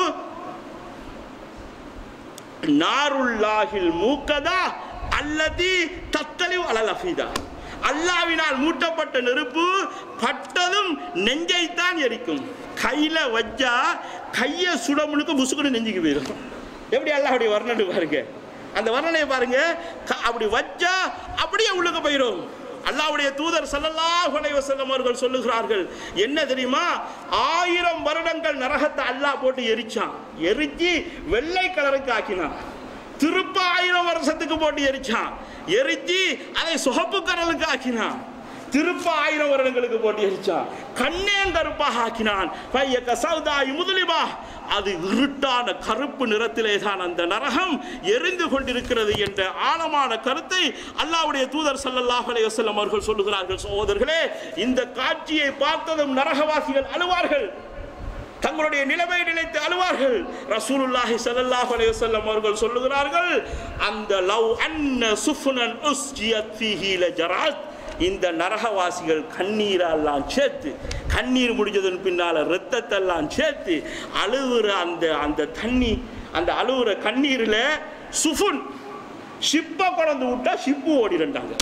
நாருல்லாஹில் மூக்கதா அல்லதி தத்தலிவ் அலல் அஃபீதா அல்லாவினால் மூட்டப்பட்ட நெருப்பு பட்டதும் நெஞ்சைத்தான் எரிக்கும் கையில வச்சா கையை சுட முழுக்க முசுக்குன்னு நெஞ்சுக்கு போயிடும் எப்படி அல்லாஹ்வுடைய வர்ணனை பாருங்க அந்த வர்ணனையை பாருங்க க- அப்படி வச்சா அப்படியே உள்ளுக்கு போயிடும் அல்லாஹ்வுடைய தூதர் ஸல்லல்லாஹு அலைஹி வஸல்லம் அவர்கள் சொல்லுகிறார்கள் என்ன தெரியுமா ஆயிரம் வருடங்கள் நரகத்தை அல்லாஹ் போட்டு எரிச்சான் எரிச்சு வெள்ளை கலருக்கு ஆக்கினான் திருப்ப ஆயிரம் வருஷத்துக்கு போட்டு எரிச்சான் எரிச்சு அதை சுகப்பு கடலுக்கு ஆக்கினான் திருப்ப ஆயிரம் வருடங்களுக்கு போட்டி அடிச்சான் கண்ணேன் கருப்பாக ஆக்கினான் பையக்க சௌதாய் முதலிபா அது இருட்டான கருப்பு நிறத்திலே தான் அந்த நரகம் எரிந்து கொண்டிருக்கிறது என்ற ஆழமான கருத்தை அல்லாஹ்வுடைய தூதர் ஸல்லல்லாஹு அலைஹி வஸல்லம் அவர்கள் சொல்லுகிறார்கள் சகோதரர்களே இந்த காட்சியை பார்த்ததும் நரகவாசிகள் அழுவார்கள் தங்களுடைய நிலைமை நினைத்து அழுவார்கள் ரசூலுல்லாஹி ஸல்லல்லாஹு அலைஹி வஸல்லம் அவர்கள் சொல்லுகிறார்கள் அந்த லவ் அன்ன சுஃபுனன் உஸ்ஜியத் ஃபீஹி லஜராத் இந்த நரகவாசிகள் கண்ணீரெல்லாம் சேர்த்து கண்ணீர் முடிஞ்சதன் பின்னால ரத்தத்தெல்லாம் சேர்த்து அழுகுற அந்த அந்த தண்ணி அந்த அழுகுற கண்ணீரில் சுஃபுன் ஷிப்பை கொண்டு விட்டா ஷிப்பு ஓடிரண்டாங்க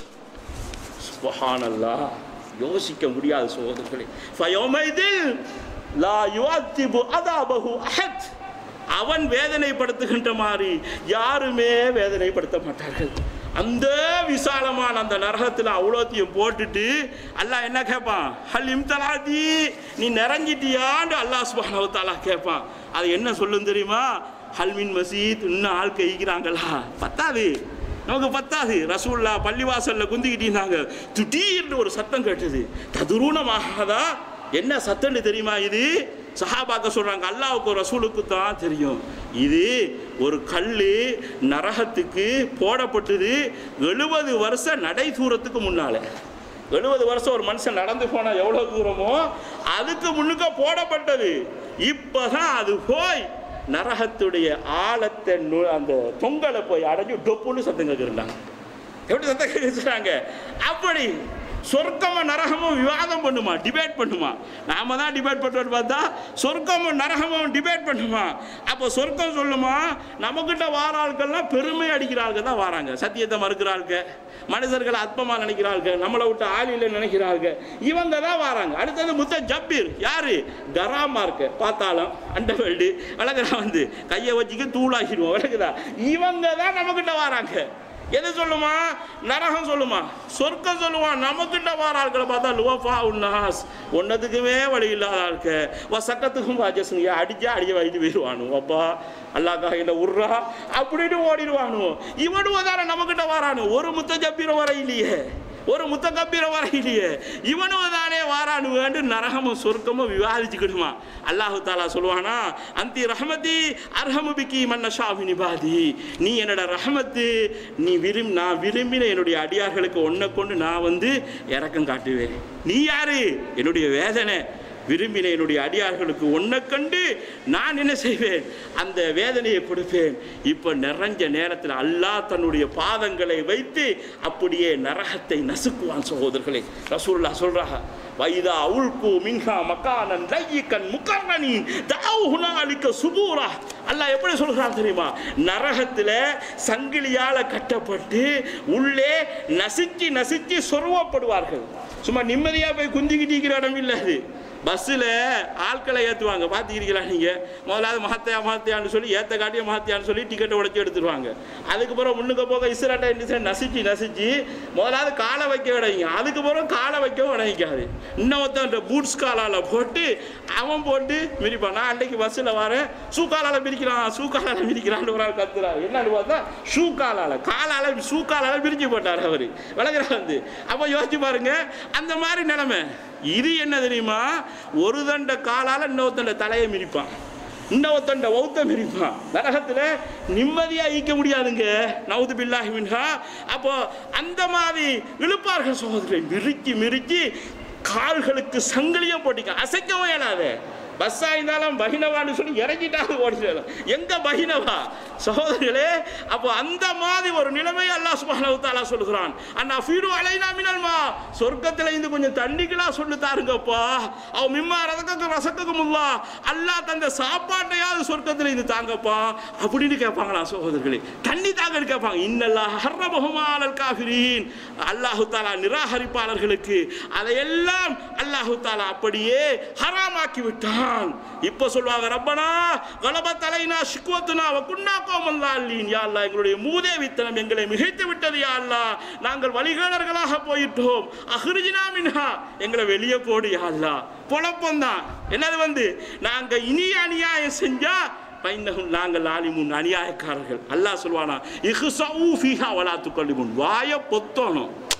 சுபஹானல்லாஹ் யோசிக்க முடியாத சகோதரர்களே ஃபயோமைதில் லா யுஅத்திபு அதாபஹு அஹத் அவன் வேதனைப்படுத்துகின்ற மாதிரி யாருமே வேதனைப்படுத்த மாட்டார்கள் அந்த விசாலமான அந்த நரகத்தில் அவ்வளோத்தையும் போட்டுட்டு அல்லாஹ் என்ன கேட்பான் ஹல் இம்தலாதி நீ நிறைஞ்சிட்டியான்னு அல்லாஹ் சுப்ஹானஹு தஆலா கேட்பான் அது என்ன சொல்லும் தெரியுமா ஹல்மின் மசீத் இன்னும் ஆள் கைக்கிறாங்களா பத்தாது நமக்கு பத்தாது ரசூல்லா பள்ளிவாசல்ல குந்திக்கிட்டு இருந்தாங்க திடீர்னு ஒரு சத்தம் கேட்டது ததுரூணமாகாதா என்ன சத்தம்னு தெரியுமா இது சஹாபாக்க சொல்றாங்க அல்லாவுக்கு ரசூலுக்கு தான் தெரியும் இது ஒரு கல் நரகத்துக்கு போடப்பட்டது எழுபது வருஷம் நடை தூரத்துக்கு முன்னால எழுபது வருஷம் ஒரு மனுஷன் நடந்து போனா எவ்வளவு தூரமோ அதுக்கு முன்னுக்க போடப்பட்டது இப்பதான் அது போய் நரகத்துடைய ஆழத்தை நு- அந்த தொங்கலை போய் அடைஞ்சு டொப்புன்னு சத்தம் கேட்குறாங்க எப்படி சத்தம் கேட்குறாங்க அப்படி சொர்க்கமும் நரகமும் விவாதம் பண்ணுமா டிபேட் பண்ணுமா நாம தான் டிபேட் பண்ணுறது பார்த்தா சொர்க்கமும் நரகமும் டிபேட் பண்ணுமா அப்போ சொர்க்கம் சொல்லுமா நமக்கிட்ட வார ஆட்கள்லாம் பெருமை அடிக்கிற ஆட்கள் தான் வராங்க சத்தியத்தை மறுக்கிறாள்க மனிதர்களை அற்பமாக நினைக்கிறாள்க நம்மளை விட்டு ஆளில நினைக்கிறாள்க இவங்க தான் வராங்க அடுத்தது முத்த ஜப்பீர் யாரு கராமா இருக்கு பார்த்தாலும் அண்டவேல்டு விளக்குறா வந்து கையை வச்சுக்க தூளாகிடுவோம் விளக்குதா இவங்க தான் நம்மக்கிட்ட வராங்க எது சொல்லுமா நரகம் சொல்லுமா சொர்க்கம் சொல்லுவான் நமக்கிட்ட வார ஆட்களை பார்த்தா லுவஃபா உன்னாஸ் ஒன்னதுக்குமே வழி இல்லாத ஆட்க வா சட்டத்துக்கும் வாஜசுங்க அடிச்சா அடிக்க வைத்து போயிடுவானு அப்பா அல்லாக்காக என்ன உர்றா அப்படின்னு ஓடிடுவானு இவனும் தானே நம்மக்கிட்ட வரானு ஒரு முத்த ஜப்பீரம் வர இல்லையே ஒரு முத்த கம்பீரம் வர இல்லையே இவனும் தானே வாரானுவேண்டு நரகமும் சொர்க்கமும் விவாதிச்சுக்கிடுமா அல்லாஹு தாலா சொல்லுவானா அந்தி ரஹமதி அர்ஹமு பிக்கி மன்னஷாமி நிபாதி நீ என்னோட ரஹமத்து நீ விரும் நான் விரும்பின என்னுடைய அடியார்களுக்கு ஒன்றை கொண்டு நான் வந்து இறக்கம் காட்டுவேன் நீ யாரு என்னுடைய வேதனை விரும்பின என்னுடைய அடியார்களுக்கு ஒன்றை கண்டு நான் என்ன செய்வேன் அந்த வேதனையை கொடுப்பேன் இப்போ நிறைஞ்ச நேரத்தில் அல்லாஹ் தன்னுடைய பாதங்களை வைத்து அப்படியே நரகத்தை நசுக்குவான் சகோதரர்களே ரசூல்லா சொல்றாங்க வைதா உல்கு மின்ஹா மக்கானன் லையிக்கன் முக்கர்ணனி தாவு ஹுனாலிக்க சுபூரா அல்லாஹ் எப்படி சொல்கிறான் தெரியுமா நரகத்தில் சங்கிலியால் கட்டப்பட்டு உள்ளே நசுக்கி நசுக்கி சொருவப்படுவார்கள் சும்மா நிம்மதியாக போய் குந்திக்கிட்டு இருக்கிற இடம் இல்லை அது பஸ்ஸில் ஆட்களை ஏற்றுவாங்க பார்த்துக்கிறீங்களா நீங்கள் முதலாவது மகத்தையா மகத்தையான்னு சொல்லி ஏற்ற காட்டிய மகத்தையான்னு சொல்லி டிக்கெட்டை உடைச்சி எடுத்துருவாங்க அதுக்கப்புறம் முன்னுக்கு போக இஸ்ராட்டை இண்டிசன் நசிச்சு நசிச்சு முதலாவது காலை வைக்க விடைங்க அதுக்கப்புறம் காலை வைக்கவும் விடைக்காது இன்னொருத்தன் இந்த பூட்ஸ் காலால் போட்டு அவன் போட்டு மிதிப்பான் நான் அன்றைக்கு பஸ்ஸில் வரேன் ஷூ காலால் மிதிக்கிறான் ஷூ காலால் மிதிக்கிறான்னு ஒரு ஆள் கத்துறாரு என்னன்னு பார்த்தா ஷூ காலால் காலால் ஷூ காலால் பிரிச்சு போட்டார் அவர் விளக்குறா வந்து அப்போ யோசிச்சு பாருங்க அந்த மாதிரி நிலைமை இது என்ன தெரியுமா ஒரு தண்ட காலால் இன்னொருத்தண்ட தலையை மிதிப்பான் இன்னொருத்தண்ட வௌத்த மிதிப்பான் நரகத்தில் நிம்மதியாக ஈக்க முடியாதுங்க நவுது பில்லாஹி மின்ஹா அப்போ அந்த மாதிரி இழுப்பார்கள் சகோதரரை மிருக்கி மிருக்கி கால்களுக்கு சங்கிலியும் போட்டிக்க அசைக்கவும் இயலாது பஸ்ஸாக இருந்தாலும் பகினவான்னு சொல்லி இறங்கிட்டாங்க ஓடிடலாம் எங்க பகினவா சகோதரர்களே அப்போ அந்த மாதிரி ஒரு நிலைமை அல்லாஹ் சுப்ஹானஹு வ தஆலா சொல்லுகிறான் அண்ணா ஃபீடு அலைனா மினல்மா சொர்க்கத்தில் இருந்து கொஞ்சம் தண்ணிகளா சொல்லு தாருங்கப்பா அவ மிம்மா ரதக்கக்கு ரசக்கக்குமுல்லா அல்லாஹ் தந்த சாப்பாட்டையாவது சொர்க்கத்தில் இருந்து தாங்கப்பா அப்படின்னு கேட்பாங்களா சகோதரர்களே தண்ணி தாங்கன்னு கேட்பாங்க இன்னல்லாஹ் ஹர்ரபஹுமாலல் காஃபிரீன் அல்லாஹு தாலா நிராகரிப்பாளர்களுக்கு அதையெல்லாம் அல்லாஹு தாலா அப்படியே ஹராமாக்கி விட்டான் இப்போ சொல்லுவாங்க ரப்பனா கலப தலைனா சிக்குவத்துனா குன்னா கோமல்லாலீன் யா அல்லாஹ் எங்களுடைய மூதேவித்தனம் எங்களை மிகைத்து விட்டது யா அல்லாஹ் நாங்கள் வழிகாடர்களாக போயிட்டோம் அஹ்ரிஜினா மின்ஹா எங்களை வெளியே போடு யா அல்லாஹ் பொழப்பம் தான் என்னது வந்து நாங்க இனி அநியாயம் செஞ்சா பைந்தகும் நாங்கள் ஆலிமுன் அநியாயக்காரர்கள் அல்லாஹ் சொல்வானா இஹ்சவு ஃபீஹா வலா துக்கல்லிமுன் வாயை பொத்தணும்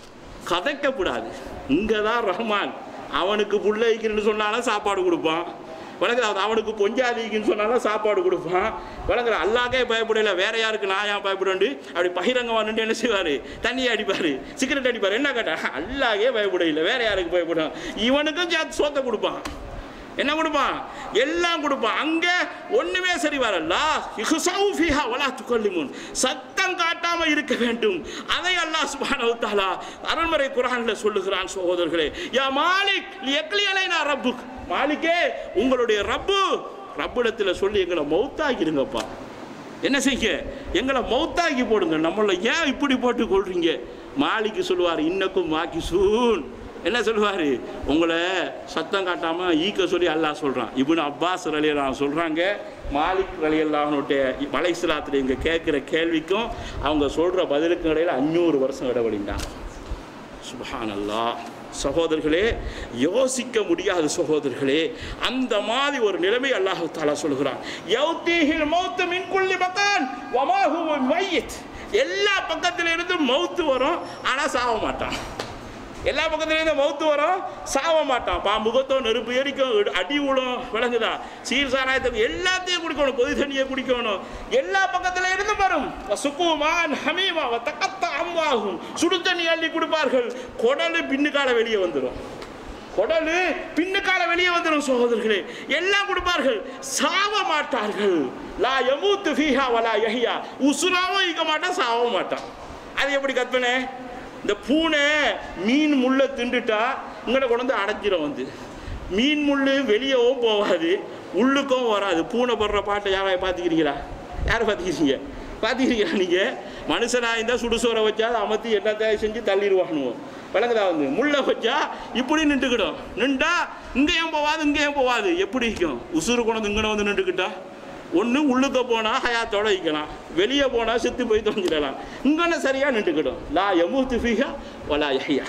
கதைக்கக்கூடாது இங்கே தான் ரஹ்மான் அவனுக்கு புள்ளைக்குன்னு சொன்னாலும் சாப்பாடு கொடுப்பான் வழங்குற அவனுக்கு பொஞ்சாதிக்குன்னு சொன்னாலும் சாப்பாடு கொடுப்பான் வழங்குற அல்லாக்கே பயப்படல வேற யாருக்கு நான் ஏன் பயப்படண்டு அப்படி பகிரங்கமாக நின்று என்ன செய்வார் தண்ணியை அடிப்பார் சிகரெட் அடிப்பார் என்ன கேட்டா அல்லாக்கே பயப்படல வேற யாருக்கு பயப்படும் இவனுக்கும் சேர்த்து சோத்தை கொடுப்பான் என்ன கொடுப்பான் எல்லாம் கொடுப்பான் அங்க ஒண்ணுமே சரி வரல இஹ்ஸவு ஃபீஹா வலா துகல்லிமுன் சத்தம் காட்டாம இருக்க வேண்டும் அதை அல்லாஹ் சுப்ஹானஹு வ தஆலா அருள்மறை குர்ஆன்ல சொல்லுகிறான் சகோதரர்களே யா மாலிக் லியக்லி அலைனா ரப்புக் மாலிக்கே உங்களுடைய ரப்பு ரப்பிடத்துல சொல்லி எங்களை மௌத்தாக்கிருங்கப்பா என்ன செய்ய எங்களை மௌத்தாக்கி போடுங்க நம்மள ஏன் இப்படி போட்டு கொள்றீங்க மாலிக்கு சொல்லுவார் இன்னக்கும் வாக்கி சூன் என்ன சொல்லுவார் உங்களை சத்தம் காட்டாமல் ஈக்க சொல்லி அல்லாஹ் சொல்கிறான் இப்னு அப்பாஸ் ரலியல்லாம் சொல்கிறாங்க மாலிக் ரலியல்லாஹனுடைய மலைசிலாத்தில் இங்கே கேட்குற கேள்விக்கும் அவங்க சொல்கிற பதிலுக்கும் இடையில அஞ்சூறு வருஷம் இடைவெளிண்டாங்க சுபஹானல்லாஹ் சகோதரர்களே யோசிக்க முடியாத சகோதரர்களே அந்த மாதிரி ஒரு நிலைமை அல்லாஹ் தாலா சொல்கிறான் யௌதீஹில் மௌத்து மின் குல்லி மக்கான் வமா ஹுவ மையித் எல்லா பக்கத்துல இருந்து மௌத்து வரும் ஆனா சாவ மாட்டான் எல்லா பக்கத்துல இருந்து மௌத்து வரும் சாவ மாட்டான் பாம்புகத்தோ நெருப்பு எரிக்கும் இடு- அடி விழும் விளங்குதா சீர் சாராயத்துக்கு எல்லாத்தையும் குடிக்கணும் கொதி தண்ணியை குடிக்கணும் எல்லா பக்கத்துல இருந்து வரும் சுக்குமான் ஹமீமா தக்கத்த அம்மாகும் சுடு தண்ணி அள்ளி கொடுப்பார்கள் குடலு பின்னுக்கால வெளியே வந்துடும் குடலு பின்னுக்கால வெளியே வந்துடும் சகோதரர்களே எல்லாம் கொடுப்பார்கள் சாவ மாட்டார்கள் லா யமூத்து ஃபீஹா வலா யஹ்யா உசுராவும் இருக்க மாட்டான் சாவ மாட்டான் அது எப்படி கற்பனை இந்த பூனை மீன் முள்ளை திண்டுட்டா இங்கட கொண்டு வந்து அடைஞ்சிரும் வந்து மீன் முள்ளு வெளியவும் போகாது உள்ளுக்கும் வராது பூனை போடுற பாட்டை யாராவது பார்த்துக்கிறீங்களா யாரை பார்த்துக்கிறீங்க பார்த்துக்கிறீங்களா நீங்கள் மனுஷனாக இருந்தால் சுடுசோரை வச்சா அதை அமர்த்தி என்னத்தை செஞ்சு தள்ளிடுவானுவோம் விளங்குதா வந்து முள்ளை வச்சா இப்படி நின்றுக்கிடும் நின்றா இங்கே ஏன் போவாது இங்கே ஏன் போவாது எப்படி இருக்கும் உசுறு கொண்டு இங்கே வந்து நின்றுக்கிட்டா ஒன்று உள்ளுக்க போனால் ஹயாத்தோட வைக்கலாம் வெளியே போனால் செத்து போய் தொங்கிடலாம் இங்கே சரியாக நின்றுக்கிடும் லா எமூத்து ஃபீஹா வலா யஹ்யா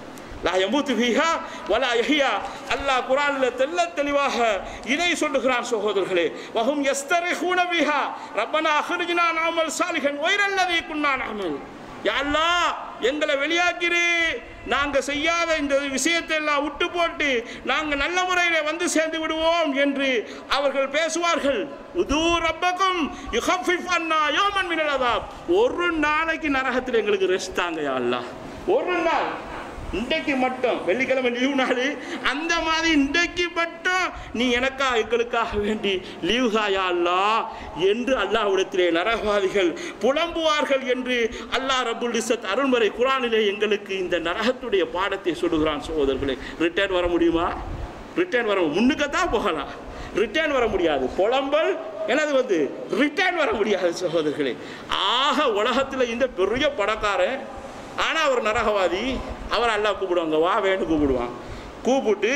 லா யமூத்து ஃபீஹா வலா யஹ்யா அல்லாஹ் குர்ஆனில் தெள்ள தெளிவாக இதை சொல்லுகிறான் சகோதரர்களே வஹும் யஸ்தரிஹூன பிஹா ரப்பனா அஹ்ரிஜ்னா நஅமல் சாலிஹன் வைரல்லதி குன்னா நஅமல் யா அல்லாஹ் எங்களை வெளியாக்கிரு நாங்க செய்யாத இந்த விஷயத்தை எல்லாம் விட்டு போட்டு நாங்க நல்ல முறையில் வந்து சேர்ந்து விடுவோம் என்று அவர்கள் பேசுவார்கள் உது ரப்பக்கும் யுஹஃபிஃப் அன்னா யோமன் மினல் அதாப் ஒரு நாளைக்கு நரகத்தில் எங்களுக்கு ரெஸ்ட் தாங்க யா அல்லாஹ் ஒரு நாள் இன்றைக்கு மட்டும் வெள்ளிக்கிழமை லீவு நாள் அந்த மாதிரி இன்றைக்கு மட்டும் நீ எனக்கா எங்களுக்காக வேண்டி லீவ் தாயா அல்லா என்று அல்லாஹ்விடத்திலே நரகவாதிகள் புலம்புவார்கள் என்று அல்லாஹ் ரபுல் இசத் அருள்முறை குரானிலே எங்களுக்கு இந்த நரகத்துடைய பாடத்தை சொல்லுகிறான் சகோதரர்களே ரிட்டர்ன் வர முடியுமா ரிட்டர்ன் வர முன்னுக்கத்தான் போகலாம் ரிட்டர்ன் வர முடியாது புலம்பல் எனது வந்து ரிட்டர்ன் வர முடியாது சகோதரர்களே ஆக உலகத்தில் இந்த பெரிய பணக்காரன் ஆனால் அவர் நரகவாதி அவர் அல்லாஹ் கூப்பிடுவாங்க வா வேண்டு கூப்பிடுவான் கூப்பிட்டு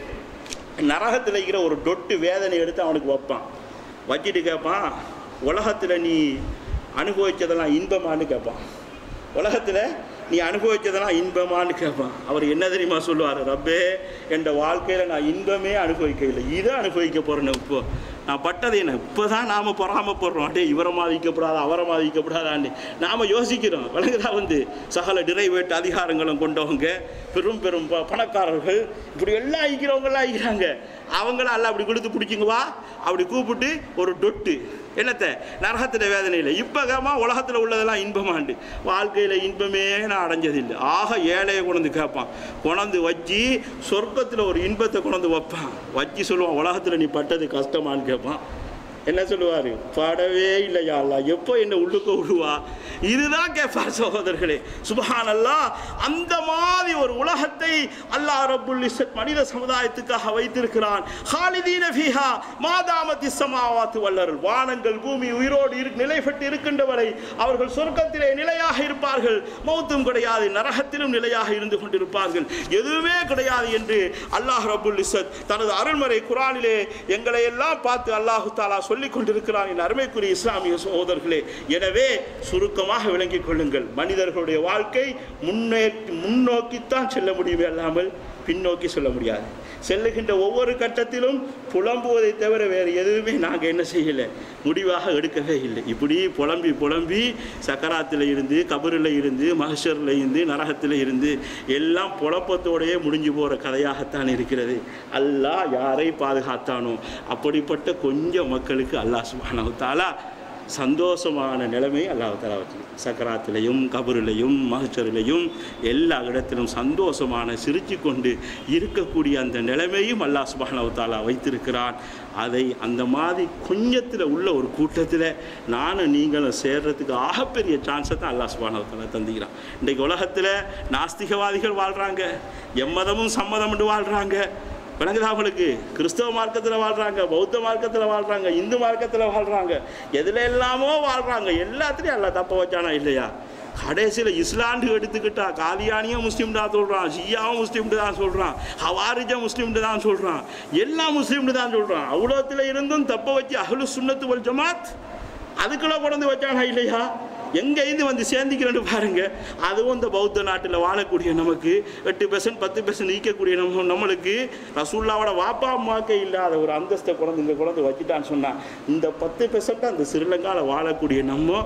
நரகத்தில் இருக்கிற ஒரு டொட்டு வேதனை எடுத்து அவனுக்கு வைப்பான் வச்சிட்டு கேட்பான் உலகத்தில் நீ அனுபவிச்சதெல்லாம் இன்பமான்னு கேட்பான் உலகத்தில் நீ அனுபவிச்சதெல்லாம் இன்பமான்னு கேட்பான் அவர் என்ன தெரியுமா சொல்லுவார் ரப்பே என் வாழ்க்கையில் நான் இன்பமே அனுபவிக்கவில்லை இதை அனுபவிக்க போகிறேன் இப்போ நான் பட்டது என்ன இப்போ தான் நாம் பொறாமப்படுறோம் அடே இவரை மாதிக்கப்படாது அவரை மாதிக்கப்படாதான்னு நாம் யோசிக்கிறோம் விளங்குதா வந்து சகல டிரைவேட் அதிகாரங்களும் கொண்டவங்க பெரும் பெரும் ப- பணக்காரர்கள் இப்படி எல்லாம் ஐக்கிறவங்கெல்லாம் ஐக்கிறாங்க அவங்கள எல்லாம் அப்படி கொடுத்து பிடிச்சிங்க வா அப்படி கூப்பிட்டு ஒரு டொட்டு என்னத்தை நரகத்தில் வேதனை இல்லை இப்போ கேமா உலகத்தில் உள்ளதெல்லாம் இன்பமாண்டு வாழ்க்கையில் இன்பமே நான் அடைஞ்சதில்லை ஆக ஏழையை கொண்டு கேட்பான் கொண்டாந்து வச்சு சொர்க்கத்தில் ஒரு இன்பத்தை கொண்டாந்து வைப்பான் வச்சு சொல்லுவான் உலகத்தில் நீ பட்டது கஷ்டமான்னு கேட்பான் என்ன சொல்லுவார் படவே இல்லையா அல்லா எப்போ என்னை உள்ளுக்க விடுவா இதுதான் கேட்பார் சகோதரர்களே சுபஹான் அல்லாஹ் அந்த மாதிரி ஒரு உலகத்தை அல்லாஹ் ரப்புல் இஸ்ஸத் மனித சமுதாயத்துக்காக வைத்திருக்கிறான் ஹாலிதீன ஃபீஹா மாதாமத்தி சமாவாத்து வல்லர்கள் வானங்கள் பூமி உயிரோடு இரு நிலை பெற்று இருக்கின்றவரை அவர்கள் சொர்க்கத்திலே நிலையாக இருப்பார்கள் மௌத்தும் கிடையாது நரகத்திலும் நிலையாக இருந்து கொண்டிருப்பார்கள் எதுவுமே கிடையாது என்று அல்லாஹ் ரப்புல் இஸ்ஸத் தனது அருள்மறை குரானிலே எங்களை எல்லாம் பார்த்து அல்லாஹு தாலா சொல்லிக் கொண்டிருக்கிறான் என் அருமைக்குரிய இஸ்லாமிய சகோதரர்களே எனவே சுருக்கமாக விளங்கிக் கொள்ளுங்கள் மனிதர்களுடைய வாழ்க்கை முன்னே முன்னோக்கித்தான் செல்ல முடியுமே அல்லாமல் பின்னோக்கி செல்ல முடியாது செல்லுகின்ற ஒவ்வொரு கட்டத்திலும் புலம்புவதை தவிர வேறு எதுவுமே நாங்கள் என்ன செய்யலை முடிவாக எடுக்கவே இல்லை இப்படி புலம்பி புலம்பி சக்கராத்தில் இருந்து கபரில் இருந்து மகஷரில் இருந்து நரகத்தில் இருந்து எல்லாம் புலப்பத்தோடையே முடிஞ்சு போகிற கதையாகத்தான் இருக்கிறது அல்லாஹ் யாரை பாதுகாத்தானோ அப்படிப்பட்ட கொஞ்சம் மக்களுக்கு அல்லாஹ் சுப்ஹானஹு தஆலா சந்தோஷமான நிலைமை அல்லாஹ் தலா வச்சு சக்கராத்திலையும் கபரிலையும் மகச்சரிலையும் எல்லா இடத்திலும் சந்தோஷமான சிரிச்சு கொண்டு இருக்கக்கூடிய அந்த நிலைமையும் அல்லாஹ் சுப்ஹானஹு தஆலா வைத்திருக்கிறான் அதை அந்த மாதிரி கொஞ்சத்தில் உள்ள ஒரு கூட்டத்தில் நானும் நீங்களும் சேர்றதுக்கு ஆகப்பெரிய சான்ஸை தான் அல்லாஹ் சுப்ஹானஹு தஆலா தந்திக்கிறான் இன்றைக்கு உலகத்தில் நாஸ்திகவாதிகள் வாழ்கிறாங்க எம்மதமும் சம்மதம்னு வாழ்கிறாங்க விளங்குதா அவங்களுக்கு கிறிஸ்தவ மார்க்கத்தில் வாழ்கிறாங்க பௌத்த மார்க்கத்தில் வாழ்கிறாங்க இந்து மார்க்கத்தில் வாழ்கிறாங்க எதில் எல்லாமோ வாழ்கிறாங்க எல்லாத்துலேயும் எல்லாம் தப்ப வச்சானா இல்லையா கடைசியில் இஸ்லாண்டு எடுத்துக்கிட்டா காதியானியும் முஸ்லீம் தான் சொல்கிறான் ஷியாவும் முஸ்லீம்னு தான் சொல்கிறான் ஹவாரிஜா முஸ்லீம்னு தான் சொல்கிறான் எல்லாம் முஸ்லீம்னு தான் சொல்கிறான் அவ்வளோத்தில் இருந்தும் தப்ப வச்சு அஹ்லு சுன்னத்து வல் ஜமாத் அதுக்குள்ள கொண்டு வச்சானா இல்லையா எங்கேருந்து வந்து சேர்ந்திக்கிறேன்னு பாருங்க அதுவும் இந்த பௌத்த நாட்டில் வாழக்கூடிய நமக்கு எட்டு பெர்சன்ட் பத்து பெர்சன்ட் ஈக்கக்கூடிய நம்ம நம்மளுக்கு ரசூல்லாவோட வாப்பா அம்மாக்கே இல்லாத ஒரு அந்தஸ்தை குழந்தை இங்கே குழந்தை வச்சுட்டான்னு சொன்னால் இந்த பத்து பெர்சன்ட் அந்த ஸ்ரீலங்காவில் வாழக்கூடிய நம்ம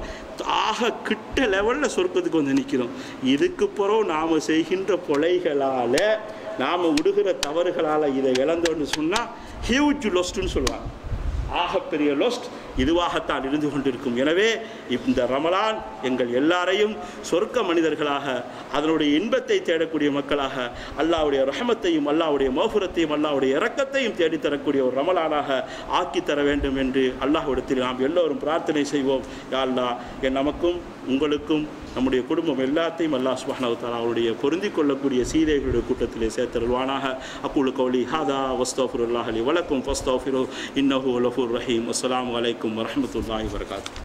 ஆக கிட்ட லெவலில் சொர்க்கத்துக்கு வந்து நிற்கிறோம் இதுக்கு பிறகு நாம் செய்கின்ற கொலைகளால் நாம் விடுகிற தவறுகளால் இதை இழந்தோன்னு சொன்னால் ஹியூஜ் லொஸ்ட்டுன்னு சொல்லுவாங்க ஆகப்பெரிய லொஸ்ட் இதுவாகத்தான் இருந்து கொண்டிருக்கும் எனவே இந்த ரமலான் எங்கள் எல்லாரையும் சொர்க்க மனிதர்களாக அதனுடைய இன்பத்தை தேடக்கூடிய மக்களாக அல்லாவுடைய ரஹமத்தையும் அல்லாவுடைய மோபுரத்தையும் அல்லாவுடைய இரக்கத்தையும் தேடித்தரக்கூடிய ஒரு ரமலானாக ஆக்கி தர வேண்டும் என்று அல்லாஹ்விடத்தில் நாம் எல்லோரும் பிரார்த்தனை செய்வோம் யா அல்லாஹ் என் நமக்கும் உங்களுக்கும் நம்முடைய குடும்பம் எல்லாத்தையும் அல்லாஹ் சுப்ஹானஹு வ தஆலா அவருடைய பொருந்திக் கொள்ளக்கூடிய சீதைகளுடைய கூட்டத்திலே சேர்த்தருள்வானாக அக்குலு கௌலி ஹாதா வஸ்தஃபிருல்லாஹ் லி வலக்கும் ஃபஸ்தஃபிரு இன்னஹு லஃபூர் ரஹீம் அஸ்ஸலாமு அலைக்கும் வரஹ்மத்துல்லாஹி வபரகாத்துஹு